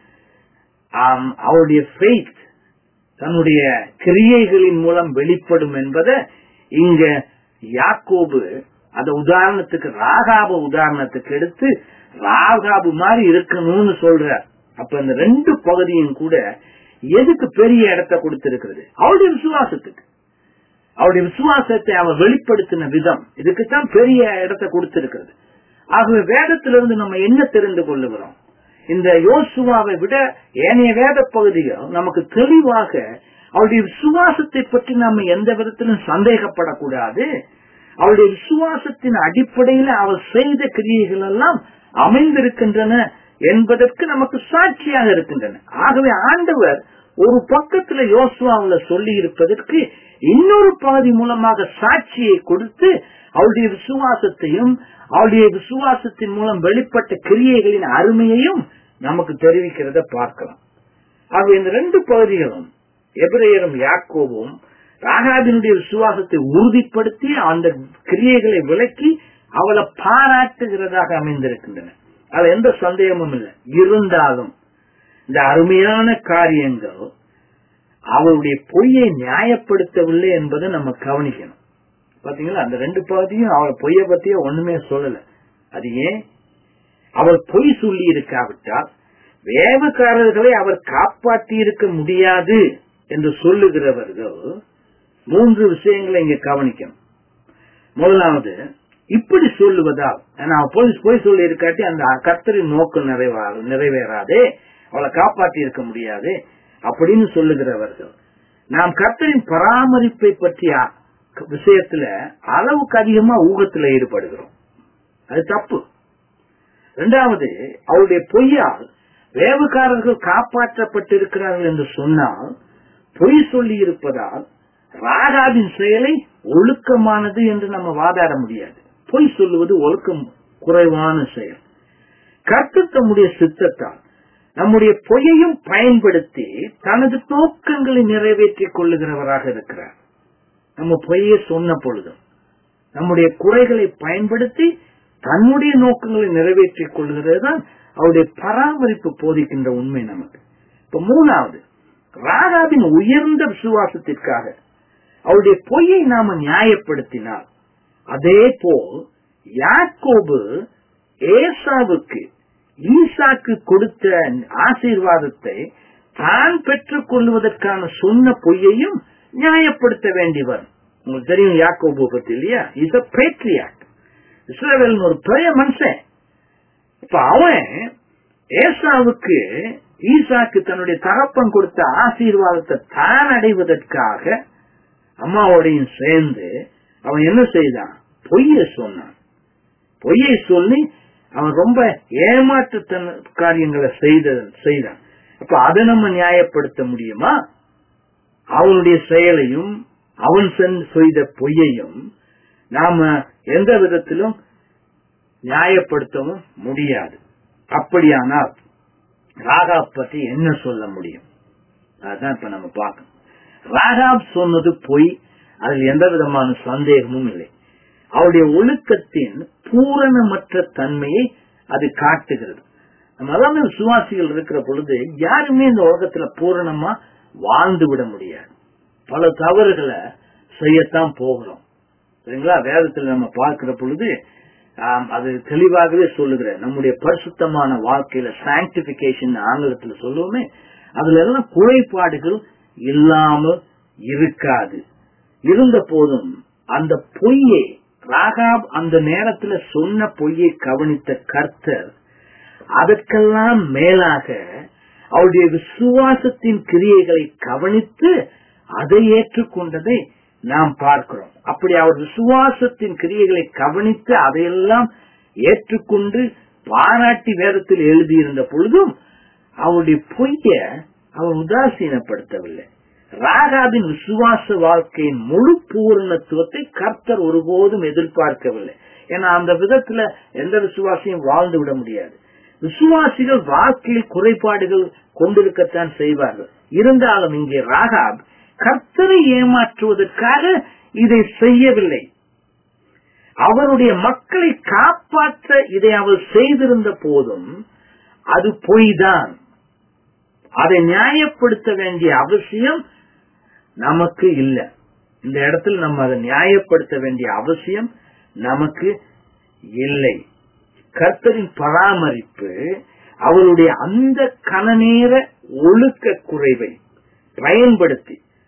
ஆம், அவருடைய ஃபெய்த் தன்னுடைய கிரியைகளின் மூலம் வெளிப்படும் என்பதை இங்க யாக்கோபு அந்த உதாரணத்துக்கு ராகாப உதாரணத்துக்கு எடுத்து ராகாபு மாதிரி இருக்கணும்னு சொல்றார் அப்ப இந்த ரெண்டு பகுதியும் கூட எதுக்கு பெரிய இடத்தை கொடுத்திருக்கிறது அவருடைய விசுவாசத்துக்கு அவருடைய விசுவாசத்தை அவர் வெளிப்படுத்தின விதம் இதுக்குத்தான் பெரிய இடத்தை கொடுத்திருக்கிறது ஆகவே வேதத்திலிருந்து நம்ம என்ன தெரிந்து கொள்ளுகிறோம் இந்த யோசுவாவை விட ஏனைய வேத பகுதிகள் நமக்கு தெளிவாக அவருடைய விசுவாசத்தை பற்றி நம்ம எந்த விதத்திலும் சந்தேகப்படக்கூடாது அவருடைய விசுவாசத்தின் அடிப்படையில் அவர் செய்த கிரியைகள் எல்லாம் அமைந்திருக்கின்றன என்பதற்கு நமக்கு சாட்சியாக இருக்கின்றன ஆகவே ஆண்டவர் ஒரு பக்கத்துல யோசுவாவுல சொல்லி இருப்பதற்கு இன்னொரு பகுதி மூலமாக சாட்சியை கொடுத்து அவருடைய விசுவாசத்தையும் அவருடைய விசுவாசத்தின் மூலம் வெளிப்பட்ட கிரியைகளின் அருமையையும் நமக்கு தெரிவிக்கிறத பார்க்கலாம் ஆக இந்த ரெண்டு பகுதிகளும் எபிரேயரும் யாக்கோவும் ராகாபினுடைய விசுவாசத்தை உறுதிப்படுத்தி அந்த கிரியைகளை விளக்கி அவளை பாராட்டுகிறதாக அமைந்திருக்கின்றன அது எந்த சந்தேகமும் இல்லை இருந்தாலும் இந்த அருமையான காரியங்கள் அவருடைய பொய்யை நியாயப்படுத்தவில்லை என்பதை நம்ம கவனிக்கணும் பாத்தீங்களா அந்த ரெண்டு பகுதியும் அவள் பொய்ய பத்தியே ஒண்ணுமே சொல்லல அது ஏன் அவர் பொய் சொல்லி இருக்காவிட்டால் வேவக்காரர்களை அவர் காப்பாற்றி இருக்க முடியாது என்று சொல்லுகிறவர்கள் மூன்று விஷயங்களை இங்க கவனிக்கணும் முதலாவது இப்படி சொல்லுவதால் நான் பொய் பொய் சொல்லி இருக்காட்டி அந்த கர்த்தரின் நோக்கம் நிறைவேறாது நிறைவேறாதே அவளை காப்பாற்றி இருக்க முடியாது அப்படின்னு சொல்லுகிறவர்கள் நாம் கர்த்தரின் பராமரிப்பை பற்றிய விஷயத்துல அளவுக்கு அதிகமா ஊகத்துல ஈடுபடுகிறோம் அது தப்பு இரண்டாவது அவருடைய பொய்யால் வேவுக்காரர்கள் காப்பாற்றப்பட்டிருக்கிறார்கள் என்று சொன்னால் பொய் சொல்லி இருப்பதால் ராகாவின் செயலை ஒழுக்கமானது என்று நம்ம வாதாட முடியாது பொய் சொல்லுவது ஒழுக்கம் குறைவான செயல் கர்த்து தம்முடைய சித்தத்தால் நம்முடைய பொய்யையும் பயன்படுத்தி தனது நோக்கங்களை நிறைவேற்றிக் கொள்ளுகிறவராக இருக்கிறார் நம்ம பொய்யை சொன்ன பொழுதும் நம்முடைய குறைகளை பயன்படுத்தி தன்னுடைய நோக்கங்களை நிறைவேற்றிக் கொள்கிறது தான் அவருடைய பராமரிப்பு போதிக்கின்ற உண்மை நமக்கு இப்ப மூணாவது ராகாவின் உயர்ந்த விசுவாசத்திற்காக அவருடைய பொய்யை நாம நியாயப்படுத்தினால் அதே போல் யாக்கோபு ஏசாவுக்கு ஈசாக்கு கொடுத்த ஆசீர்வாதத்தை தான் பெற்றுக் கொள்வதற்கான சொன்ன பொய்யையும் நியாயப்படுத்த வேண்டியவர் உங்களுக்கு தெரியும் யாக்கோபு பத்தி இல்லையா இஸ் அ பேட்ரியாக் இஸ்ரேல் ஒரு பெரிய மனுஷன் இப்ப அவன் ஏசாவுக்கு ஈசாக்கு தன்னுடைய தகப்பன் கொடுத்த ஆசீர்வாதத்தை தான் அடைவதற்காக அம்மாவோடையும் சேர்ந்து அவன் என்ன செய்தான் பொய்ய சொன்னான் பொய்யை சொல்லி அவன் ரொம்ப ஏமாற்று காரியங்களை செய்த செய்தான் அப்ப அதை நம்ம நியாயப்படுத்த முடியுமா அவனுடைய செயலையும் அவன் செய்த பொய்யையும் நாம எந்த விதத்திலும் நியாயப்படுத்தவும் முடியாது அப்படியானால் ராகாப் பற்றி என்ன சொல்ல முடியும் அதான் இப்ப நம்ம பார்க்கணும் ராகாப் சொன்னது பொய் அதில் எந்த விதமான சந்தேகமும் இல்லை அவருடைய ஒழுக்கத்தின் பூரணமற்ற தன்மையை அது காட்டுகிறது நம்ம எல்லாமே விசுவாசிகள் இருக்கிற பொழுது யாருமே இந்த உலகத்துல பூரணமா வாழ்ந்து விட முடியாது பல தவறுகளை செய்யத்தான் போகிறோம் சரிங்களா வேதத்தில் நம்ம பார்க்கிற பொழுது அது தெளிவாகவே சொல்லுகிற நம்முடைய பரிசுத்தமான வாழ்க்கையில சாங்டிபிகேஷன் ஆங்கிலத்தில் சொல்லுவோமே அதுல எல்லாம் குறைபாடுகள் இல்லாமல் இருக்காது இருந்த போதும் அந்த பொய்யை ராகாப் அந்த நேரத்துல சொன்ன பொய்யை கவனித்த கர்த்தர் அதற்கெல்லாம் மேலாக அவருடைய விசுவாசத்தின் கிரியைகளை கவனித்து அதை ஏற்றுக்கொண்டதை நாம் பார்க்கிறோம் அப்படி அவர் விசுவாசத்தின் கிரியைகளை கவனித்து அதையெல்லாம் ஏற்றுக்கொண்டு பாராட்டி வேதத்தில் எழுதியிருந்த பொழுதும் அவருடைய பொய்ய அவர் உதாசீனப்படுத்தவில்லை ராகாவின் விசுவாச வாழ்க்கையின் முழு பூரணத்துவத்தை கர்த்தர் ஒருபோதும் எதிர்பார்க்கவில்லை ஏன்னா அந்த விதத்துல எந்த விசுவாசியும் வாழ்ந்து விட முடியாது விசுவாசிகள் வாழ்க்கையில் குறைபாடுகள் கொண்டிருக்கத்தான் செய்வார்கள் இருந்தாலும் இங்கே ராகாப் கர்த்தரை ஏமாற்றுவதற்காக இதை செய்யவில்லை அவருடைய மக்களை காப்பாற்ற இதை அவர் செய்திருந்த போதும் அது பொய்தான் அதை நியாயப்படுத்த வேண்டிய அவசியம் நமக்கு இல்லை இந்த இடத்துல நம்ம அதை நியாயப்படுத்த வேண்டிய அவசியம் நமக்கு இல்லை கர்த்தரின் பராமரிப்பு அவருடைய அந்த கனநேர ஒழுக்க குறைவை பயன்படுத்தி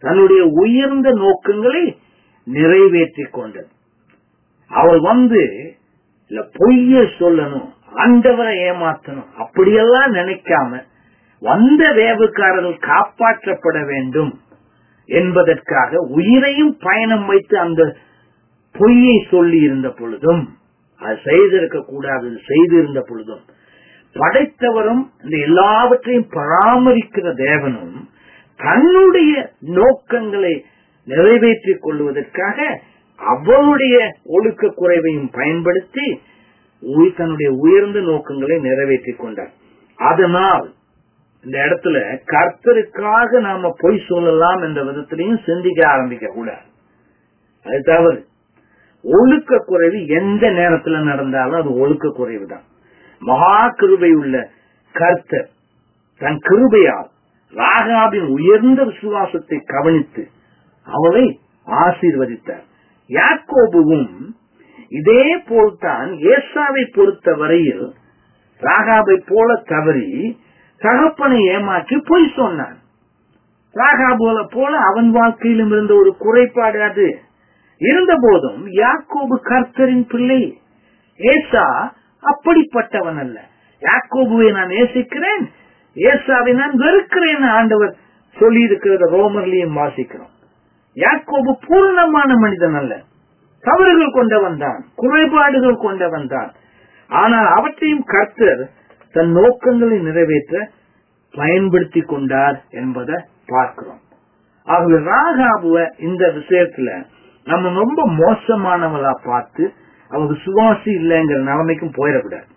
தன்னுடைய உயர்ந்த நோக்கங்களை நிறைவேற்றிக் கொண்டது அவள் வந்து இல்ல பொய்ய சொல்லணும் ஆண்டவரை ஏமாத்தணும் அப்படியெல்லாம் நினைக்காம வந்த வேவுக்காரர்கள் காப்பாற்றப்பட வேண்டும் என்பதற்காக உயிரையும் பயணம் வைத்து அந்த பொய்யை சொல்லி இருந்த பொழுதும் அது செய்திருக்க கூடாது செய்திருந்த பொழுதும் படைத்தவரும் இந்த எல்லாவற்றையும் பராமரிக்கிற தேவனும் தன்னுடைய நோக்கங்களை நிறைவேற்றிக் கொள்வதற்காக அவருடைய ஒழுக்க குறைவையும் பயன்படுத்தி உய்- தன்னுடைய உயர்ந்த நோக்கங்களை நிறைவேற்றிக் கொண்டார் அதனால் இந்த இடத்துல கர்த்தருக்காக நாம பொய் சொல்லலாம் என்ற விதத்திலையும் சிந்திக்க ஆரம்பிக்க கூடாது அது தவறு ஒழுக்க குறைவு எந்த நேரத்துல நடந்தாலும் அது ஒழுக்க குறைவு தான் மகா கிருபை உள்ள கர்த்தர் தன் கிருபையால் ராகாபின் உயர்ந்த விசுவாசத்தை கவனித்து அவளை ஆசீர்வதித்தார் யாக்கோபுவும் இதே போல்தான் ஏசாவை பொறுத்த வரையில் ராகாபை போல தவறி தகப்பனை ஏமாற்றி பொய் சொன்னான் ராகாபோல போல அவன் வாழ்க்கையிலும் இருந்த ஒரு குறைபாடு அது இருந்த போதும் யாக்கோபு கர்த்தரின் பிள்ளை ஏசா அப்படிப்பட்டவன் அல்ல யாக்கோபுவை நான் நேசிக்கிறேன் ஏசாவை நான் வெறுக்கிறேன் ஆண்டவர் சொல்லி இருக்கிறத ரோமர்லயும் வாசிக்கிறோம் யாக்கோபு பூர்ணமான மனிதன் அல்ல தவறுகள் கொண்டவன் தான் குறைபாடுகள் கொண்டவன் தான் ஆனால் அவற்றையும் கர்த்தர் தன் நோக்கங்களை நிறைவேற்ற பயன்படுத்தி கொண்டார் என்பதை பார்க்கிறோம் ஆகவே ராகாபுவ இந்த விஷயத்துல நம்ம ரொம்ப மோசமானவளா பார்த்து அவங்க சுவாசி இல்லைங்கிற நிலைமைக்கும் போயிடக்கூடாது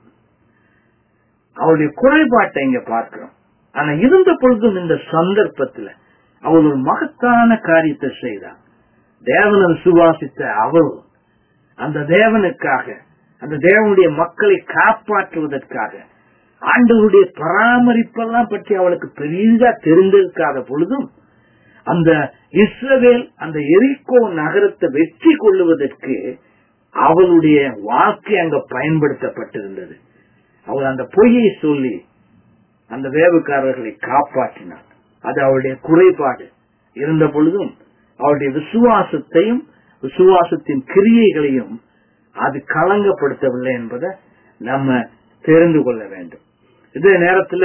அவளுடைய குறைபாட்டை இங்க பார்க்கிறோம் ஆனா இருந்த பொழுதும் இந்த சந்தர்ப்பத்துல அவள் ஒரு மகத்தான காரியத்தை செய்தார் தேவனை விசுவாசித்த அவள் அந்த தேவனுக்காக அந்த தேவனுடைய மக்களை காப்பாற்றுவதற்காக ஆண்டவருடைய பராமரிப்பெல்லாம் பற்றி அவளுக்கு பெரிதா தெரிந்திருக்காத பொழுதும் அந்த இஸ்ரவேல் அந்த எரிக்கோ நகரத்தை வெற்றி கொள்ளுவதற்கு அவளுடைய வாழ்க்கை அங்க பயன்படுத்தப்பட்டிருந்தது அவள் அந்த பொய்யை சொல்லி அந்த வேவுக்காரர்களை காப்பாற்றினார் அது அவளுடைய குறைபாடு இருந்த பொழுதும் அவளுடைய விசுவாசத்தையும் விசுவாசத்தின் கிரியைகளையும் அது களங்கப்படுத்தவில்லை என்பதை நம்ம தெரிந்து கொள்ள வேண்டும் இதே நேரத்துல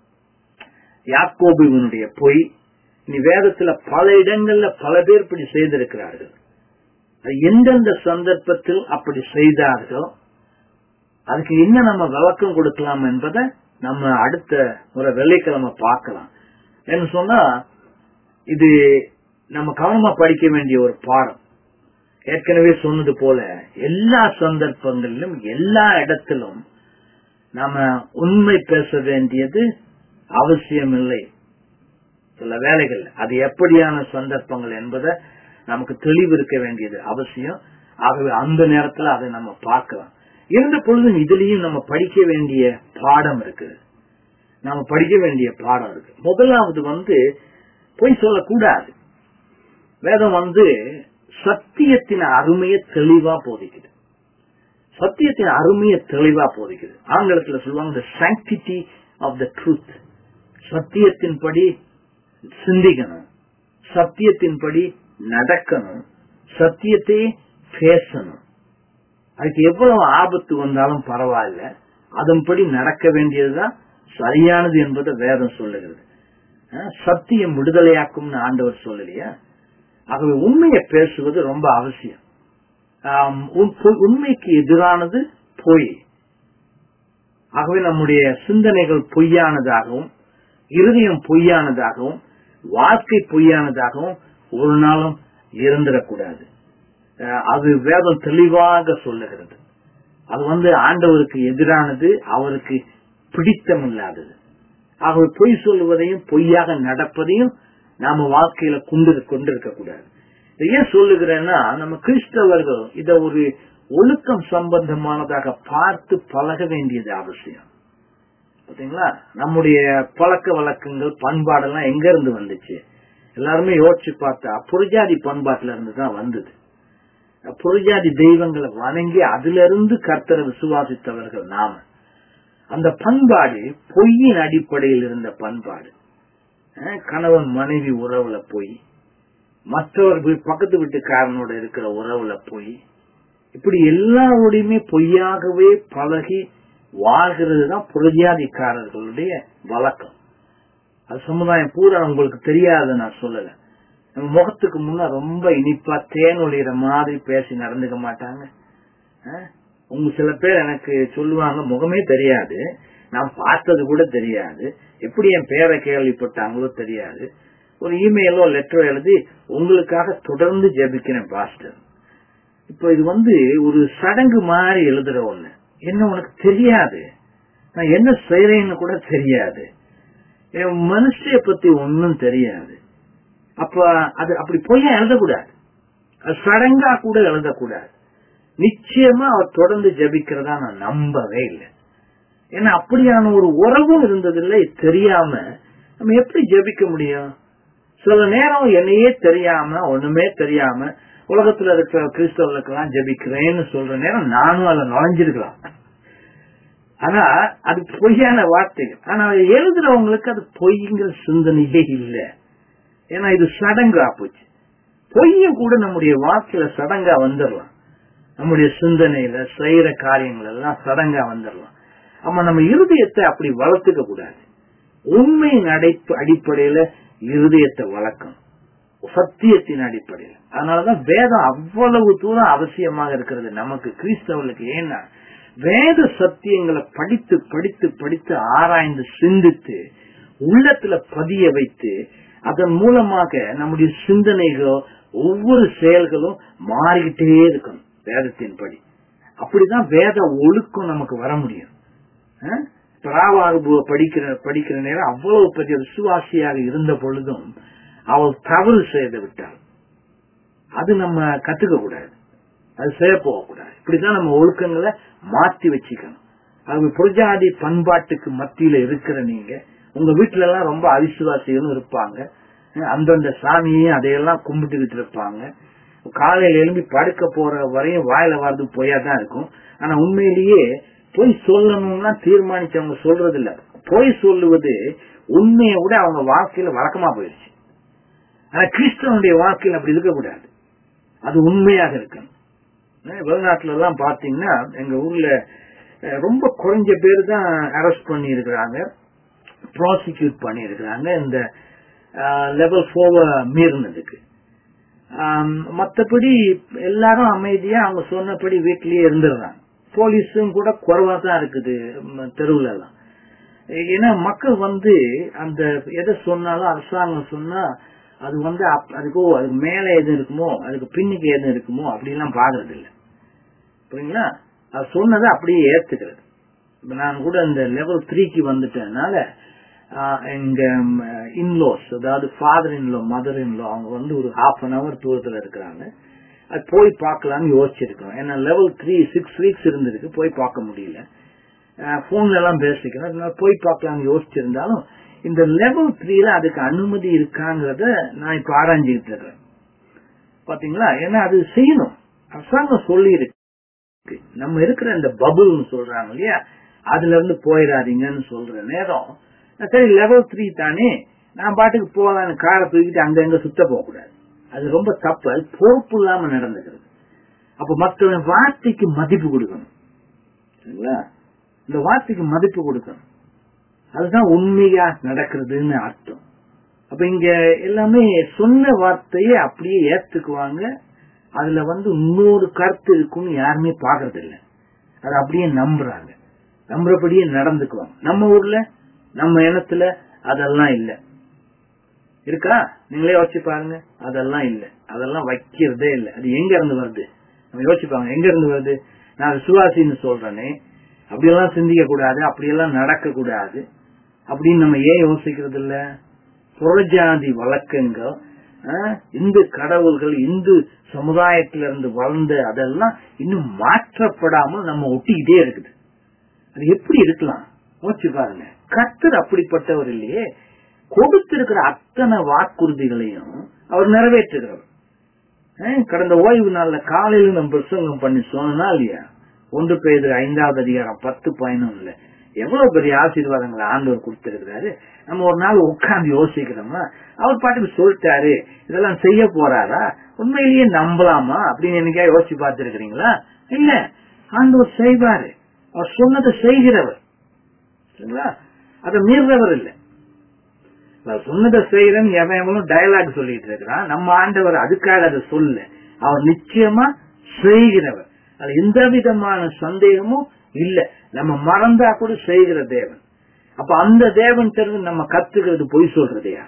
யாக்கோபுவனுடைய பொய் நீ வேதத்துல பல இடங்கள்ல பல பேர் இப்படி செய்திருக்கிறார்கள் அது எந்தெந்த சந்தர்ப்பத்தில் அப்படி செய்தார்களோ அதுக்கு என்ன நம்ம விளக்கம் கொடுக்கலாம் என்பதை நம்ம அடுத்த ஒரு வெள்ளிக்கிழமை பார்க்கலாம் என்ன சொன்னா இது நம்ம கவனமா படிக்க வேண்டிய ஒரு பாடம் ஏற்கனவே சொன்னது போல எல்லா சந்தர்ப்பங்களிலும் எல்லா இடத்திலும் நாம உண்மை பேச வேண்டியது அவசியம் இல்லை சில வேலைகள் அது எப்படியான சந்தர்ப்பங்கள் என்பதை நமக்கு தெளிவு இருக்க வேண்டியது அவசியம் ஆகவே அந்த நேரத்துல அதை நம்ம பார்க்கலாம் இருந்த பொழுதும் இதுலயும் நம்ம படிக்க வேண்டிய பாடம் இருக்குது நாம படிக்க வேண்டிய பாடம் இருக்கு முதலாவது வந்து பொய் சொல்லக்கூடாது வேதம் வந்து சத்தியத்தின் அருமையை தெளிவா போதிக்குது சத்தியத்தின் அருமையை தெளிவா போதிக்குது ஆங்கிலத்துல சொல்லுவாங்க the sanctity of the truth சத்தியத்தின்படி சிந்திக்கணும் சத்தியத்தின்படி நடக்கணும் சத்தியத்தை பேசணும் அதுக்கு எவ்வளவு ஆபத்து வந்தாலும் பரவாயில்ல அதன்படி நடக்க வேண்டியதுதான் சரியானது என்பதை வேதம் சொல்லுகிறது அஹ் சத்தியம் விடுதலையாக்கும்னு ஆண்டவர் சொல்லலையா ஆகவே உண்மையை பேசுவது ரொம்ப அவசியம் ஆம், உண்- பொய்- உண்மைக்கு எதிரானது பொய் ஆகவே நம்முடைய சிந்தனைகள் பொய்யானதாகவும் இருதயம் பொய்யானதாகவும் வாழ்க்கை பொய்யானதாகவும் ஒரு நாளும் இருந்திடக்கூடாது அஹ் அது வேதம் தெளிவாக சொல்லுகிறது அது வந்து ஆண்டவருக்கு எதிரானது அவருக்கு பிடித்தமில்லாதது ஆகவே பொய் சொல்லுவதையும் பொய்யாக நடப்பதையும் நாம வாழ்க்கையில கொண்டு கொண்டிருக்க கூடாது இதை ஏன் சொல்லுகிறேன்னா நம்ம கிறிஸ்தவர்கள் இத ஒரு ஒழுக்கம் சம்பந்தமானதாக பார்த்து பழக வேண்டியது அவசியம் பாத்தீங்களா நம்முடைய பழக்க வழக்கங்கள் பண்பாடெல்லாம் எங்க இருந்து வந்துச்சு எல்லாருமே யோசிச்சு பார்த்தா புரஜாதி பண்பாட்டுல இருந்து தான் வந்தது புரஜாதி தெய்வங்களை வணங்கி அதுல இருந்து கர்த்தரை விசுவாசித்தவர்கள் நாம அந்த பண்பாடு பொய்யின் அடிப்படையில் இருந்த பண்பாடு அஹ் கணவன் மனைவி உறவுல பொய் மற்றவர் வீ- பக்கத்து வீட்டுக்காரனோட இருக்கிற உறவுல போய் இப்படி எல்லாரோடையுமே பொய்யாகவே பழகி வாழ்கிறது தான் புரஜாதிக்காரர்களுடைய வழக்கம் அது சமுதாயம் பூரா உங்களுக்கு தெரியாத நான் சொல்லல நம்ம முகத்துக்கு முன்ன ரொம்ப இனிப்பா தேன் ஒளிகிற மாதிரி பேசி நடந்துக்க மாட்டாங்க ஆ? உங்க சில பேர் எனக்கு சொல்லுவாங்க முகமே தெரியாது நான் பார்த்தது கூட தெரியாது எப்படி என் பேரை கேள்விப்பட்டாங்களோ தெரியாது ஒரு இமெயிலோ லெட்டரோ எழுதி உங்களுக்காக தொடர்ந்து ஜெபிக்கிறேன் பாஸ்டர் இப்ப இது வந்து ஒரு சடங்கு மாதிரி எழுதுற ஒண்ணு என்ன உனக்கு தெரியாது நான் என்ன செய்யறேன்னு கூட தெரியாது என் மனுஷிய பத்தி ஒன்னும் தெரியாது அப்ப அது அப்படி பொய்யா எழுதக்கூடாது அது சடங்கா கூட எழுதக்கூடாது நிச்சயமா அவர் தொடர்ந்து ஜெபிக்கிறதா நான் நம்பவே இல்லை ஏன்னா அப்படியான ஒரு உறவும் இருந்ததில்லை தெரியாம நம்ம எப்படி ஜெபிக்க முடியும் சில நேரம் என்னையே தெரியாம ஒண்ணுமே தெரியாம உலகத்துல இருக்கிற கிறிஸ்தவர்களுக்கெல்லாம் ஜெபிக்கிறேன்னு சொல்ற நேரம் நானும் அதுல நுழைஞ்சிருக்கலாம் ஆனா அது பொய்யான வார்த்தைகள் ஆனா அதை எழுதுறவங்களுக்கு அது பொய்ங்கிற சிந்தனையே இல்லை ஏன்னா இது சடங்கா போச்சு பொய்யும் கூட நம்முடைய வாழ்க்கையில சடங்கா வந்துடலாம் நம்முடைய சிந்தனையில செய்யற காரியங்கள் எல்லாம் சடங்கா வந்துடலாம் ஆமா நம்ம இருதயத்தை அப்படி வளர்த்துக்க கூடாது உண்மையின் அடைப்பு அடிப்படையில இருதயத்தை வளர்க்கணும் சத்தியத்தின் அடிப்படையில் அதனாலதான் வேதம் அவ்வளவு தூரம் அவசியமாக இருக்கிறது நமக்கு கிறிஸ்தவர்களுக்கு ஏன்னா வேத சத்தியங்களை படித்து படித்து படித்து ஆராய்ந்து சிந்தித்து உள்ளத்துல பதிய வைத்து அதன் மூலமாக நம்முடைய சிந்தனைகளோ ஒவ்வொரு செயல்களும் மாறிக்கிட்டே இருக்கணும் வேதத்தின்படி அப்படிதான் வேத ஒழுக்கம் நமக்கு வர முடியும் அஹ்? பராவாகுபுவ படிக்கிற படிக்கிற நேரம் அவ்வளவு பெரிய விசுவாசியாக இருந்த பொழுதும் அவள் தவறு செய்து விட்டாள் அது நம்ம கத்துக்க கூடாது அது செய்ய போகக்கூடாது இப்படிதான் நம்ம ஒழுக்கங்களை மாத்தி வச்சுக்கணும் அது புரஜாதி பண்பாட்டுக்கு மத்தியில இருக்கிற நீங்க உங்க வீட்டுல எல்லாம் ரொம்ப அவிசுவாசிகளும் இருப்பாங்க அஹ் அந்தந்த சாமியையும் அதையெல்லாம் கும்பிட்டுக்கிட்டு இருப்பாங்க காலையில எழும்பி படுக்க போற வரையும் வாயில வர்றது பொய்யா தான் இருக்கும் ஆனா உண்மையிலேயே பொய் சொல்லணும்னா தீர்மானிச்சவங்க சொல்றது இல்ல பொய் சொல்லுவது உண்மையை விட அவங்க வாழ்க்கையில வழக்கமா போயிடுச்சு ஆனா கிறிஸ்தவனுடைய வாழ்க்கையில் அப்படி இருக்கக்கூடாது அது உண்மையாக இருக்கணும் அஹ் வெளிநாட்டுல எல்லாம் பாத்தீங்கன்னா எங்க ஊர்ல அஹ், ரொம்ப குறைஞ்ச பேர் தான் அரெஸ்ட் பண்ணி இருக்கிறாங்க ப்ராசிக்யூட் பண்ணி இருக்கிறாங்க இந்த லெவல் ஃபோர் மீறினதுக்கு ஆம், மத்தபடி எல்லாரும் அமைதியா அவங்க சொன்னபடி வீட்டிலேயே இருந்துடுறாங்க போலீஸும் கூட குறைவா தான் இருக்குது ம், தெருவுல எல்லாம் ஏன்னா மக்கள் வந்து அந்த எதை சொன்னாலும் அரசாங்கம் சொன்னா அது வந்து அப்- அதுக்கு ஓ, அதுக்கு மேல எது இருக்குமோ அதுக்கு பின்னுக்கு எது இருக்குமோ அப்படிலாம் பாக்குறது இல்ல புரியுங்களா அது சொன்னதை அப்படியே ஏத்துக்கிறது இப்ப நான் கூட இந்த லெவல் த்ரீக்கு வந்துட்டதுனால ஆஹ், எங்க இன்லோஸ் அதாவது ஃபாதர் இன்லோ மதர் இன்லோ அவங்க வந்து ஒரு ஹாஃப் அன் அவர் தூரத்துல இருக்கிறாங்க அது போய் பார்க்கலாம்னு யோசிச்சிருக்கோம் ஏன்னா லெவல் த்ரீ சிக்ஸ் வீக்ஸ் இருந்திருக்கு போய் பார்க்க முடியல போன்ல எல்லாம் பேசிக்கிறோம் அதனால போய் பார்க்கலாம்னு யோசிச்சிருந்தாலும் இந்த லெவல் த்ரீல அதுக்கு அனுமதி இருக்காங்கிறத நான் இப்ப ஆராய்ஞ்சுக்கிட்டு இருக்கிறேன் பாத்தீங்களா ஏன்னா அது செய்யணும் அரசாங்கம் சொல்லி இருக்கு நம்ம இருக்கிற இந்த பபுள்னு சொல்றாங்க இல்லையா அதுல இருந்து போயிடாதீங்கன்னு சொல்ற நேரம் நான் சரி லெவல் த்ரீ தானே நான் பாட்டுக்கு போகலான்னு காரை தூக்கிட்டு அங்க அங்க சுத்த போக கூடாது அது ரொம்ப தப்பு அது பொறுப்பு இல்லாம நடந்துக்கிறது அப்ப மற்றவன் வார்த்தைக்கு மதிப்பு கொடுக்கணும் சரிங்களா இந்த வார்த்தைக்கு மதிப்பு கொடுக்கணும் அதுதான் உண்மையா நடக்கிறதுன்னு அர்த்தம் அப்ப இங்க எல்லாமே சொன்ன வார்த்தையை அப்படியே ஏத்துக்குவாங்க அதுல வந்து இன்னொரு கருத்து இருக்குன்னு யாருமே பாக்குறது இல்ல அது அப்படியே நம்புறாங்க நம்புறபடியே நடந்துக்குவாங்க நம்ம ஊர்ல நம்ம இனத்துல அதெல்லாம் இல்ல இருக்கா நீங்களே யோசிச்சு பாருங்க அதெல்லாம் இல்ல அதெல்லாம் வைக்கிறதே இல்ல அது எங்க இருந்து வருது நம்ம யோசிப்பாங்க எங்க இருந்து வருது நான் விசுவாசின்னு சொல்றேனே அப்படியெல்லாம் சிந்திக்க கூடாது அப்படியெல்லாம் நடக்க கூடாது அப்படின்னு நம்ம ஏன் யோசிக்கிறது இல்ல புறஜாதி வழக்கங்கள் ஆஹ், இந்து கடவுள்கள் இந்து சமுதாயத்திலிருந்து வளர்ந்த அதெல்லாம் இன்னும் மாற்றப்படாமல் நம்ம ஒட்டிக்கிட்டே இருக்குது அது எப்படி இருக்கலாம் யோசிச்சு பாருங்க கர்த்தர் அப்படிப்பட்டவர் இல்லையே கொடுத்திருக்கிற அத்தனை வாக்குறுதிகளையும் அவர் நிறைவேற்றுகிறவர் ஆஹ், கடந்த ஓய்வு நாள்ல காலையில நம்ம பிரசங்கம் பண்ணி சொன்னா இல்லையா ஒன்று பேர் ஐந்தாவது அதிகாரம் பத்து பயணம் இல்ல எவ்வளவு பெரிய ஆசீர்வாதங்களை ஆண்டவர் கொடுத்திருக்கிறாரு நம்ம ஒரு நாள் உட்கார்ந்து யோசிக்கிறோமா அவர் பாட்டுக்கு சொல்லிட்டாரு இதெல்லாம் செய்ய போறாரா உண்மையிலேயே நம்பலாமா அப்படின்னு என்னைக்கா யோசிச்சு பார்த்திருக்கிறீங்களா இல்ல ஆண்டவர் செய்வாரு அவர் சொன்னதை செய்கிறவர் சரிங்களா அதை மீறுறவர் இல்லை அவர் சொன்னதை செய்யறேன் எவன் எவனும் டயலாக் சொல்லிட்டு இருக்கிறான் நம்ம ஆண்டவர் அதுக்காக அதை சொல்ல அவர் நிச்சயமா செய்கிறவர் அது எந்த விதமான சந்தேகமும் இல்ல நம்ம மறந்தா கூட செய்கிற தேவன் அப்ப அந்த தேவன் தெரிந்து நம்ம கத்துக்கிறது பொய் சொல்றதையா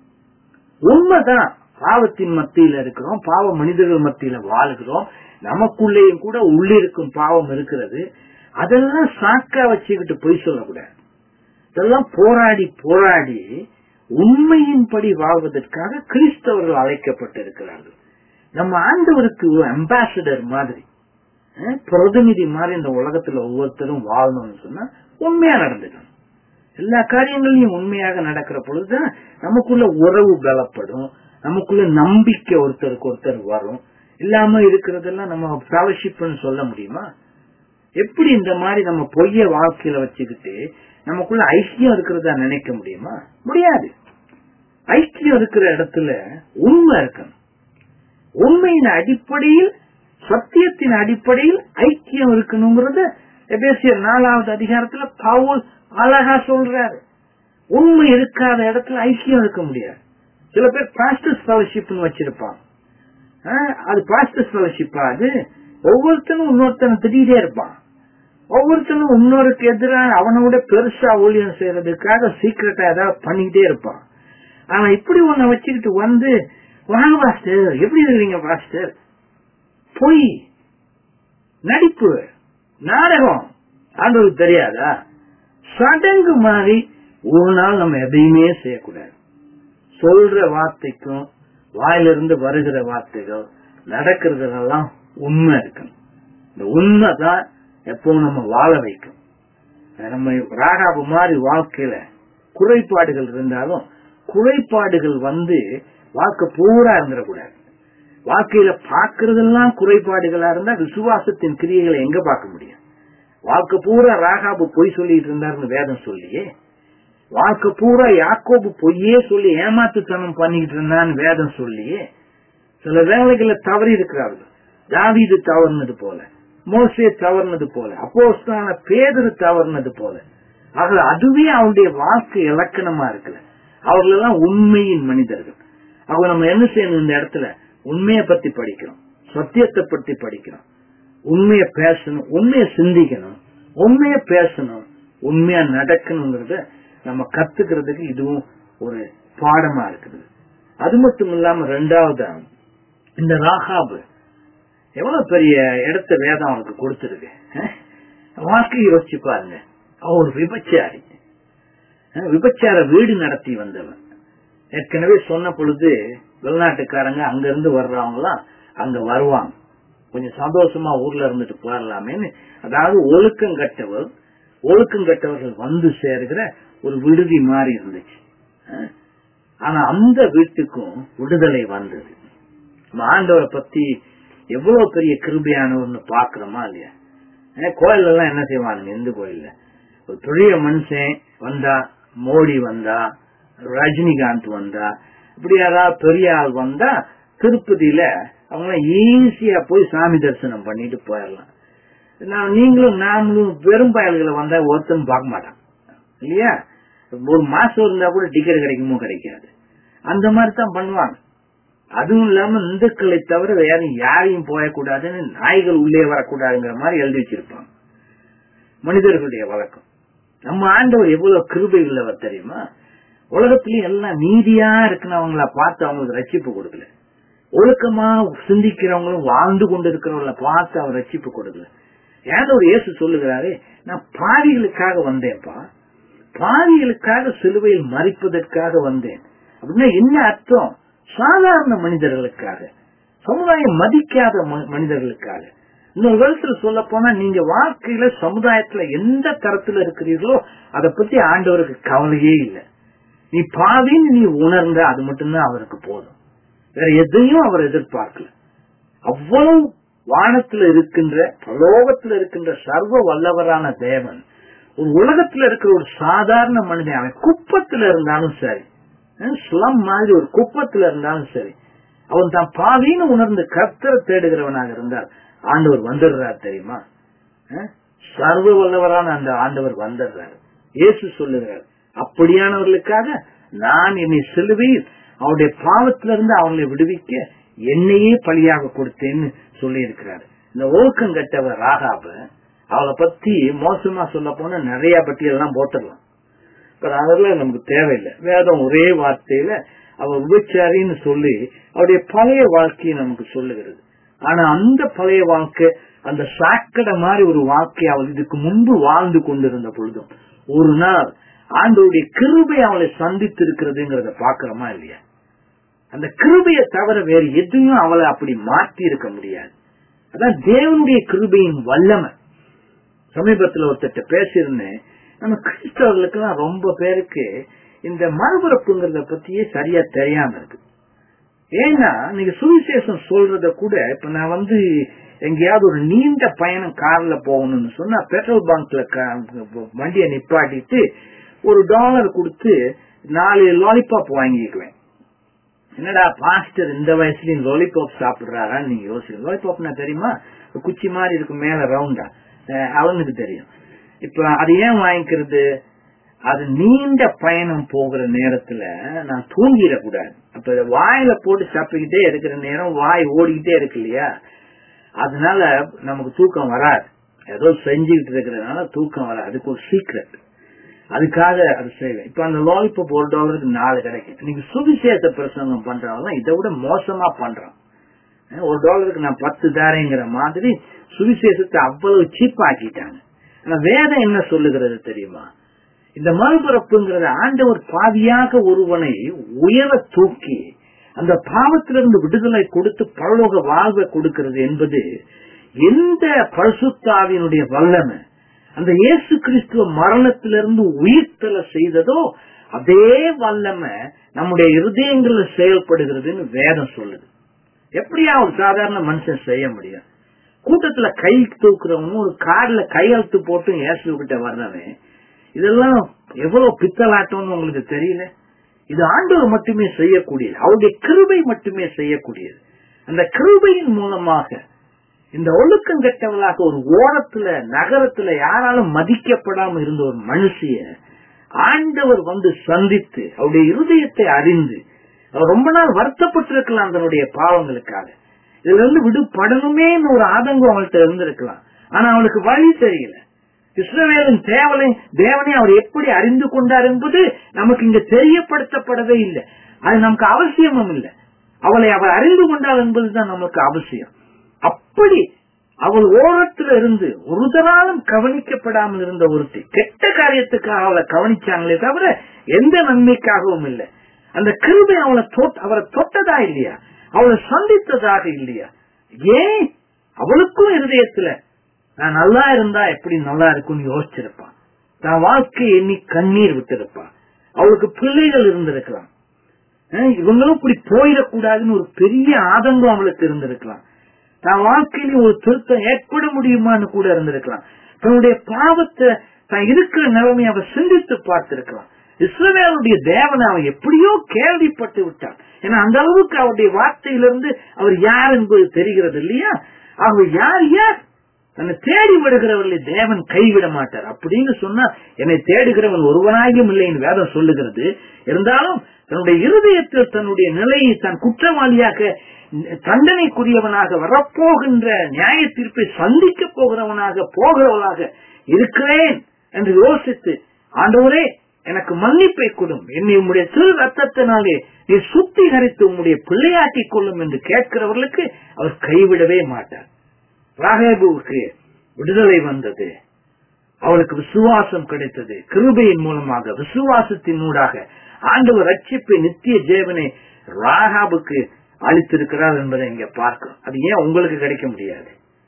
உண்மைதான் பாவத்தின் மத்தியில இருக்கிறோம் பாவ மனிதர்கள் மத்தியில வாழுகிறோம் நமக்குள்ளேயும் கூட உள்ளிருக்கும் பாவம் இருக்கிறது அதெல்லாம் சாக்கா வச்சுக்கிட்டு பொய் சொல்லக்கூடாது இதெல்லாம் போராடி போராடி உண்மையின்படி வாழ்வதற்காக கிறிஸ்தவர்கள் அழைக்கப்பட்டிருக்கிறார்கள் நம்ம ஆண்டவருக்கு ஒரு அம்பாசிடர் மாதிரி அஹ், பிரதிநிதி மாதிரி இந்த உலகத்துல ஒவ்வொருத்தரும் வாழணும்னு சொன்னா உண்மையா நடந்துக்கணும் எல்லா காரியங்களையும் உண்மையாக நடக்கிற பொழுதுதான் நமக்குள்ள உறவு பலப்படும் நமக்குள்ள நம்பிக்கை ஒருத்தருக்கு ஒருத்தர் வரும் இல்லாம இருக்கிறதெல்லாம் நம்ம ஃபெலோஷிப்னு சொல்ல முடியுமா எப்படி இந்த மாதிரி நம்ம பொய்ய வாழ்க்கையில வச்சுக்கிட்டு நமக்குள்ள ஐக்கியம் இருக்கிறதா நினைக்க முடியுமா முடியாது ஐக்கியம் இருக்கிற இடத்துல உண்மை இருக்கணும் உண்மையின் அடிப்படையில் சத்தியத்தின் அடிப்படையில் ஐக்கியம் இருக்கணுங்கிறத எபேசியர் நாலாவது அதிகாரத்துல பவுல் அழகா சொல்றாரு உண்மை இருக்காத இடத்துல ஐக்கியம் இருக்க முடியாது சில பேர் பாஸ்டர்ஸ் ஃபெலோஷிப்னு வச்சிருப்பாங்க ஆ, அது பாஸ்டர்ஸ் ஃபெலோஷிப்பா அது ஒவ்வொருத்தனும் இன்னொருத்தனை திடீரே இருப்பான் ஒவ்வொருத்தனும் இன்னொருக்கு எதிராக அவனை விட பெருசா ஊழியம் செய்யறதுக்காக சீக்கிரட்டா ஏதாவது பண்ணிக்கிட்டே இருப்பான் ஆனா இப்படி ஒன்ன வச்சுக்கிட்டு வந்து வாங்க பாஸ்டர் எப்படி இருக்கிறீங்க பாஸ்டர் பொய் நடிப்பு நாடகம் ஆண்டவருக்கு தெரியாதா சடங்கு மாதிரி ஒரு நாள் நம்ம எதையுமே செய்யக்கூடாது சொல்ற வார்த்தைக்கும் வாயிலிருந்து வருகிற வார்த்தைகள் நடக்கிறதெல்லாம் உண்மை இருக்கணும் இந்த உண்மை தான் எப்பவும் நம்ம வாழ வைக்கும் நம்ம ராகாபு மாதிரி வாழ்க்கையில குறைபாடுகள் இருந்தாலும் குறைபாடுகள் வந்து வாழ்க்கை பூரா இருந்துடக்கூடாது வாழ்க்கையில பாக்குறதெல்லாம் குறைபாடுகளா இருந்தா விசுவாசத்தின் கிரியைகளை எங்க பார்க்க முடியும் வாழ்க்கை பூரா ராகாபு பொய் சொல்லிட்டு இருந்தாருன்னு வேதம் சொல்லியே வாழ்க்கை பூரா யாக்கோபு பொய்யே சொல்லி ஏமாத்துத்தனம் பண்ணிக்கிட்டு இருந்தான்னு வேதம் சொல்லியே சில வேலைகளை தவறி இருக்கிறார்கள் தாவீது தவறுனது போல மோசே தவறுனது போல அப்போஸ்தான பேதரு தவறுனது போல ஆக அதுவே அவருடைய வாழ்க்கை இலக்கணமா இருக்குல்ல அவர்கள் எல்லாம் உண்மையின் மனிதர்கள் அவங்க நம்ம என்ன செய்யணும் இந்த இடத்துல உண்மையை பத்தி படிக்கிறோம் சத்தியத்தை பத்தி படிக்கிறோம் உண்மையை பேசணும் உண்மையை சிந்திக்கணும் உண்மையை பேசணும் உண்மையா நடக்கணுங்கிறத நம்ம கத்துக்கிறதுக்கு இதுவும் ஒரு பாடமா இருக்குது அது மட்டும் இல்லாம ரெண்டாவது இந்த ராகாபு எவ்வளவு பெரிய இடத்த வேதம் அவனுக்கு கொடுத்திருக்கு அஹ்? வாழ்க்கையை யோசிச்சு பாருங்க அவன் ஒரு விபச்சாரி அஹ், விபச்சார வீடு நடத்தி வந்தவன் ஏற்கனவே சொன்ன பொழுது வெளிநாட்டுக்காரங்க அங்க இருந்து வர்றவங்களாம் அங்க வருவாங்க கொஞ்சம் சந்தோஷமா ஊர்ல இருந்துட்டு போயிடலாமேன்னு அதாவது ஒழுக்கம் கட்டவர் ஒழுக்கம் கட்டவர்கள் வந்து சேர்கிற ஒரு விடுதி மாதிரி இருந்துச்சு அஹ். ஆனா அந்த வீட்டுக்கும் விடுதலை வந்தது நம்ம ஆண்டவரை பத்தி எவ்வளவு பெரிய கிருபையானவர்னு பாக்குறோமா இல்லையா அஹ் கோயில்ல எல்லாம் என்ன செய்வானுங்க இந்து கோயில்ல ஒரு பெரிய மனுஷன் வந்தா மோடி வந்தா ரஜினிகாந்த் வந்தா இப்படி யாராவது பெரிய ஆள் வந்தா திருப்பதியில அவங்க ஈஸியா போய் சாமி தரிசனம் பண்ணிட்டு போயிடலாம் நான் நீங்களும் நாமளும் வெறும் பயல்களை வந்தா ஒருத்தன் பார்க்க மாட்டான் இல்லையா ஒரு மாசம் இருந்தா கூட டிக்கெட் கிடைக்குமோ கிடைக்காது அந்த மாதிரி தான் பண்ணுவாங்க அதுவும் இல்லாம இந்துக்களை தவிர வேற யாரையும் போயக்கூடாதுன்னு நாய்கள் உள்ளே வரக்கூடாதுங்கிற மாதிரி எழுதி வச்சிருப்பாங்க மனிதர்களுடைய வழக்கம் நம்ம ஆண்டவர் எவ்வளவு கிருபை உள்ளவர் தெரியுமா உலகத்திலயும் எல்லாம் நீதியா இருக்கிறவங்கள பார்த்து அவங்களுக்கு ரட்சிப்பு கொடுக்கல ஒழுக்கமா சிந்திக்கிறவங்களும் வாழ்ந்து கொண்டு இருக்கிறவங்கள பார்த்து அவர் ரட்சிப்பு கொடுக்கல ஏதோ ஒரு இயேசு சொல்லுகிறாரு நான் பாவிகளுக்காக வந்தேன்ப்பா பாவிகளுக்காக சிலுவையில் மறிப்பதற்காக வந்தேன் அப்படின்னா என்ன அர்த்தம் சாதாரண மனிதர்களுக்காக சமுதாயம் மதிக்காத ம- மனிதர்களுக்காக இன்னொரு விதத்துல சொல்ல போனா நீங்க வாழ்க்கையில சமுதாயத்துல எந்த தரத்துல இருக்கிறீர்களோ அதை பத்தி ஆண்டவருக்கு கவலையே இல்லை நீ பாவின்னு நீ உணர்ந்த அது மட்டும்தான் அவருக்கு போதும் வேற எதையும் அவர் எதிர்பார்க்கல அவ்வளவு வானத்துல இருக்கின்ற பரலோகத்துல இருக்கின்ற சர்வ வல்லவரான தேவன் ஒரு உலகத்துல இருக்கிற ஒரு சாதாரண மனிதன் அவன் குப்பத்துல இருந்தாலும் சரி ஸ்லம் மாதிரி ஒரு குப்பத்துல இருந்தாலும் சரி அவன் தான் பாவின்னு உணர்ந்து கர்த்தரை தேடுகிறவனாக இருந்தால் ஆண்டவர் வந்துடுறார் தெரியுமா அஹ்? சர்வ வல்லவரான அந்த ஆண்டவர் வந்துடுறார் இயேசு சொல்லுகிறார் அப்படியானவர்களுக்காக நான் என்னை சிலுவையில் அவருடைய பாவத்திலிருந்து அவங்களை விடுவிக்க என்னையே பலியாக கொடுத்தேன்னு சொல்லி இருக்கிறார் இந்த ஒழுக்கம் கட்டவர் ராகாப அவளை பத்தி மோசமா சொல்ல போனா நிறைய பட்டியெல்லாம் போட்டுடலாம் இப்ப அதெல்லாம் நமக்கு தேவையில்லை வேதம் ஒரே வார்த்தையில அவ விபச்சாரின்னு சொல்லி அவருடைய பழைய வாழ்க்கையை நமக்கு சொல்லுகிறது ஆனா அந்த பழைய வாழ்க்கை அந்த சாக்கடை மாதிரி ஒரு வாழ்க்கை அவள் இதுக்கு முன்பு வாழ்ந்து கொண்டிருந்த பொழுதும் ஒரு நாள் ஆண்டோடைய கிருபை அவளை சந்தித்து இருக்கிறதுங்கிறத பாக்குறோமா இல்லையா அந்த கிருபையை தவிர வேறு எதுவும் அவளை அப்படி மாற்றி இருக்க முடியாது அதான் தேவனுடைய கிருபையின் வல்லமை சமீபத்துல ஒருத்தட்ட பேசியிருந்தேன் நம்ம கிறிஸ்தவர்களுக்கு எல்லாம் ரொம்ப பேருக்கு இந்த மறுபிறப்புங்கிறத பத்தியே சரியா தெரியாம இருக்கு ஏன்னா நீங்க சுவிசேஷம் சொல்றத கூட இப்ப நான் வந்து எங்கேயாவது ஒரு நீண்ட பயணம் கார்ல போகணும்னு சொன்னா பெட்ரோல் பங்க்ல வண்டியை நிப்பாட்டிட்டு ஒரு டாலர் கொடுத்து நாலு லாலிபாப் வாங்கிக்குவேன் என்னடா பாஸ்டர் இந்த வயசுலயும் லாலிபாப் சாப்பிடுறாரான்னு நீங்க யோசிக்க லாலிபாப்னா தெரியுமா ஒரு குச்சி மாதிரி இருக்கும் மேல ரவுண்டா அவனுக்கு தெரியும் இப்ப அது ஏன் வாங்கிக்கிறது அது நீண்ட பயணம் போகிற நேரத்துல நான் தூங்கிடக்கூடாது அப்ப இதை வாயில போட்டு சப்பிக்கிட்டே இருக்கிற நேரம் வாய் ஓடிக்கிட்டே இருக்கு இல்லையா அதனால நமக்கு தூக்கம் வராது ஏதோ செஞ்சுக்கிட்டு இருக்கிறதுனால தூக்கம் வராது அதுக்கு ஒரு சீக்ரெட் அதுக்காக அது செய்வேன் இப்ப அந்த லாலிபாப் ஒரு டாலருக்கு நாலு கிடைக்கும் இன்னைக்கு சுவிசேஷ பிரசங்கம் பண்றவங்க இதை விட மோசமா பண்றான் ஒரு டாலருக்கு நான் பத்து தாரேங்கிற மாதிரி சுவிசேஷத்தை அவ்வளவு சீப் ஆக்கிட்டாங்க ஆனா வேதம் என்ன சொல்லுகிறது தெரியுமா இந்த மறுபிறப்புங்கிறத ஆண்டவர் பாவியாக ஒருவனை உயர தூக்கி அந்த பாவத்திலிருந்து விடுதலை கொடுத்து பரலோக வாழ்வை கொடுக்கிறது என்பது எந்த பரிசுத்தாவினுடைய வல்லமை அந்த இயேசு கிறிஸ்துவ மரணத்திலிருந்து உயிர்த்தல செய்ததோ அதே வல்லமை நம்முடைய இருதயங்கள்ல செயல்படுகிறதுன்னு வேதம் சொல்லுது எப்படியா ஒரு சாதாரண மனுஷன் செய்ய முடியும் கூட்டத்துல கை தூக்குறவனும் ஒரு கார்ல கையெழுத்து போட்டு இயேசு கிட்ட வர்றவன் இதெல்லாம் எவ்வளவு பித்தலாட்டம்னு உங்களுக்கு தெரியல இது ஆண்டவர் மட்டுமே செய்யக்கூடியது அவருடைய கிருபை மட்டுமே செய்யக்கூடியது அந்த கிருபையின் மூலமாக இந்த ஒழுக்கம் கெட்டவளாக ஒரு ஓரத்துல நகரத்துல யாராலும் மதிக்கப்படாம இருந்த ஒரு மனுஷிய ஆண்டவர் வந்து சந்தித்து அவருடைய இருதயத்தை அறிந்து அவர் ரொம்ப நாள் வருத்தப்பட்டிருக்கலாம் தன்னுடைய பாவங்களுக்காக இதுல இருந்து விடுபடணுமேன்னு ஒரு ஆதங்கம் அவள்கிட்ட இருந்திருக்கலாம் ஆனா அவளுக்கு வழி தெரியல இஸ்ரவேலின் தேவனை தேவனை அவர் எப்படி அறிந்து கொண்டார் என்பது நமக்கு இங்க தெரியப்படுத்தப்படவே இல்லை அது நமக்கு அவசியமும் இல்லை அவளை அவர் அறிந்து கொண்டார் என்பதுதான் நமக்கு அவசியம் அப்படி அவள் ஓரத்துல இருந்து ஒரு தராலும் கவனிக்கப்படாமல் இருந்த ஒருத்தி கெட்ட காரியத்துக்காக அவளை கவனிச்சாங்களே தவிர எந்த நன்மைக்காகவும் இல்லை அந்த கிருபை அவளை அவரை தொட்டதா இல்லையா அவளை சந்தித்ததாக இல்லையா ஏன் அவளுக்கும் இருதயத்துல நான் நல்லா இருந்தா எப்படி நல்லா இருக்கும்னு யோசிச்சிருப்பான் தான் வாழ்க்கை எண்ணி கண்ணீர் விட்டிருப்பான் அவளுக்கு பிள்ளைகள் இருந்திருக்கலாம் இவங்களும் இப்படி போயிடக்கூடாதுன்னு ஒரு பெரிய ஆதங்கம் அவளுக்கு இருந்திருக்கலாம் தான் வாழ்க்கையில ஒரு திருத்தம் ஏற்பட முடியுமான்னு கூட இருந்திருக்கலாம் தன்னுடைய பாவத்தை தான் இருக்கிற நிலைமை அவ சிந்தித்து பார்த்திருக்கலாம் இஸ்ரவேலுடைய தேவனை அவன் எப்படியோ கேள்விப்பட்டு விட்டான் ஏன்னா அந்த அளவுக்கு அவருடைய வார்த்தையிலிருந்து அவர் யார் என்பது தெரிகிறது இல்லையா அவர் யார் யார் தன்னை தேடி விடுகிறவர்களை தேவன் கைவிட மாட்டார் அப்படின்னு சொன்னா என்னை தேடுகிறவன் ஒருவனாகியும் இல்லைன்னு வேதம் சொல்லுகிறது இருந்தாலும் தன்னுடைய இருதயத்தில் தன்னுடைய நிலையை தான் குற்றவாளியாக தண்டனைக்குரியவனாக வரப்போகின்ற நியாய தீர்ப்பை சந்திக்க போகிறவனாக போகிறவனாக இருக்கிறேன் என்று யோசித்து ஆண்டவரே எனக்கு மன்னிப்பை கொடும் என்னை உம்முடைய சிறு ரத்தத்தினாலே நீ சுத்திகரித்து உம்முடைய பிள்ளையாட்டிக் கொள்ளும் என்று கேட்கிறவர்களுக்கு அவர் கைவிடவே மாட்டார் ராகேபுவுக்கு விடுதலை வந்தது அவளுக்கு விசுவாசம் கிடைத்தது கிருபையின் மூலமாக விசுவாசத்தின் ஊடாக ஆண்டவர் ரட்சிப்பை நித்திய ஜேவனை ராகாபுக்கு அளித்திருக்கிறார் என்பதை இங்க பார்க்கிறோம் அது ஏன் உங்களுக்கு கிடைக்க முடியாது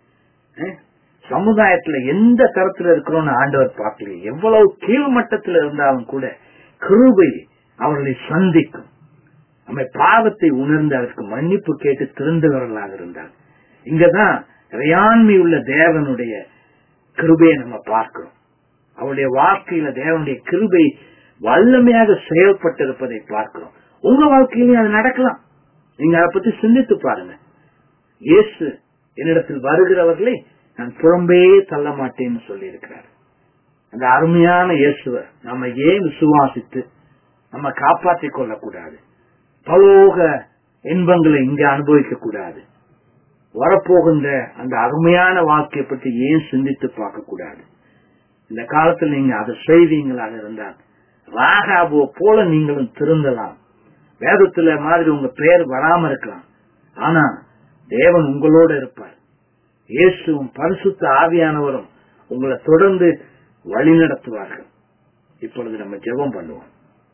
சமுதாயத்துல எந்த தரத்துல இருக்கிறோம்னு ஆண்டவர் பார்க்கலையே எவ்வளவு கீழ்மட்டத்தில் இருந்தாலும் கூட கிருபை அவர்களை சந்திக்கும் நம்ம பாவத்தை உணர்ந்து அதற்கு மன்னிப்பு கேட்டு திருந்தவர்களாக இருந்தார் இங்கதான் இறையாண்மை உள்ள தேவனுடைய கிருபையை நம்ம பார்க்கிறோம் அவருடைய வாழ்க்கையில தேவனுடைய கிருபை வல்லமையாக செயல்பட்டிருப்பதை பார்க்கிறோம் உங்க வாழ்க்கையிலும் அது நடக்கலாம் நீங்க அதை பத்தி சிந்தித்து பாருங்க இயேசு என்னிடத்தில் வருகிறவர்களை நான் புறம்பே தள்ள மாட்டேன்னு சொல்லி இருக்கிறார் அந்த அருமையான இயேசுவை நம்ம ஏன் விசுவாசித்து நம்ம காப்பாற்றிக் கொள்ளக்கூடாது பலோக இன்பங்களை இங்க அனுபவிக்க கூடாது வரப்போகின்ற அந்த அருமையான வாழ்க்கையை பற்றி ஏன் சிந்தித்து பார்க்க கூடாது இந்த காலத்தில் நீங்க அதை செய்வீங்களாக இருந்தால் ராகாபோ போல நீங்களும் திருந்தலாம் வேதத்துல மாதிரி உங்க பெயர் வராம இருக்கலாம் ஆனா தேவன் உங்களோட இருப்பார் இயேசுவும் பரிசுத்த ஆவியானவரும் உங்களை தொடர்ந்து வழிநடத்துவார்கள் இப்பொழுது நம்ம ஜெபம் பண்ணுவோம்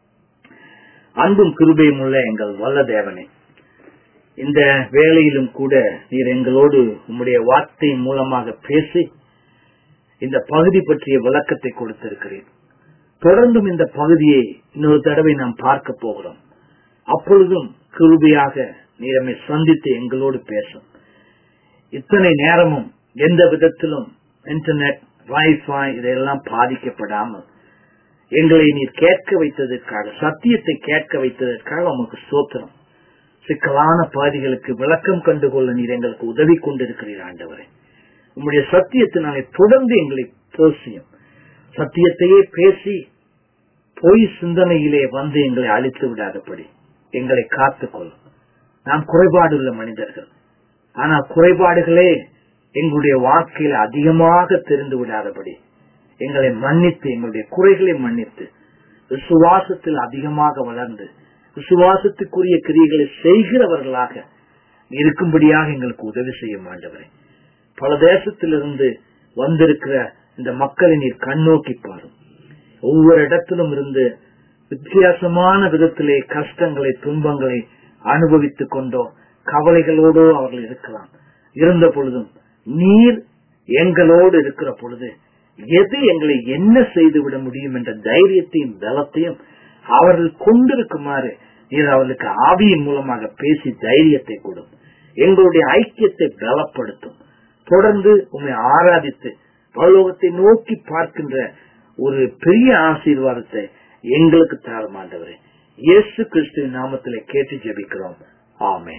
அன்பும் கிருபையும் உள்ள எங்கள் வல்ல தேவனே இந்த வேளையிலும் கூட நீர் எங்களோடு உம்முடைய வார்த்தை மூலமாக பேசி இந்த பகுதி பற்றிய விளக்கத்தை கொடுத்திருக்கிறேன் தொடர்ந்தும் இந்த பகுதியை இன்னொரு தடவை நாம் பார்க்க போகிறோம் அப்பொழுதும் கிருபையாக நீர் நம்மை சந்தித்து எங்களோடு பேசும் இத்தனை நேரமும் எந்த விதத்திலும் இன்டர்நெட் வைஃபை இதெல்லாம் பாதிக்கப்படாமல் எங்களை நீர் கேட்க வைத்ததற்காக சத்தியத்தை கேட்க வைத்ததற்காக உமக்கு சோத்திரம் சிக்கலான பாதிகளுக்கு விளக்கம் கண்டுகொள்ள நீர் எங்களுக்கு உதவி கொண்டிருக்கிறீர் ஆண்டவரே உம்முடைய சத்தியத்தினாலே தொடர்ந்து எங்களை போசியும் சத்தியத்தையே பேசி பொய் சிந்தனையிலே வந்து எங்களை அழித்து விடாதபடி எங்களை காத்துக்கொள்ளும் நாம் குறைபாடுள்ள மனிதர்கள் ஆனால் குறைபாடுகளே எங்களுடைய வாழ்க்கையில அதிகமாக தெரிந்து விடாதபடி எங்களை மன்னித்து எங்களுடைய குறைகளை மன்னித்து விசுவாசத்தில் அதிகமாக வளர்ந்து விசுவாசத்துக்குரிய கிரியைகளை செய்கிறவர்களாக இருக்கும்படியாக எங்களுக்கு உதவி செய்ய மாண்டவரே பல தேசத்திலிருந்து வந்திருக்கிற இந்த மக்களை நீர் கண்ணோக்கி பாரும் ஒவ்வொரு இடத்திலும் இருந்து வித்தியாசமான விதத்திலே கஷ்டங்களை துன்பங்களை அனுபவித்துக் கொண்டோ கவலைகளோடோ அவர்கள் இருக்கலாம் இருந்த பொழுதும் நீர் எங்களோடு இருக்கிற பொழுது எது எங்களை என்ன செய்துவிட முடியும் என்ற தைரியத்தையும் பலத்தையும் அவர்கள் கொண்டிருக்குமாறு நீர் அவர்களுக்கு ஆவியின் மூலமாக பேசி தைரியத்தை கொடும் எங்களுடைய ஐக்கியத்தை பலப்படுத்தும் தொடர்ந்து உண்மை ஆராதித்து பரலோகத்தை நோக்கி பார்க்கின்ற ஒரு பெரிய ஆசீர்வாதத்தை எங்களுக்கு தாரமாண்டவரே இயேசு கிறிஸ்துவின் நாமத்திலே கேட்டு ஜெபிக்கிறோம் ஆமே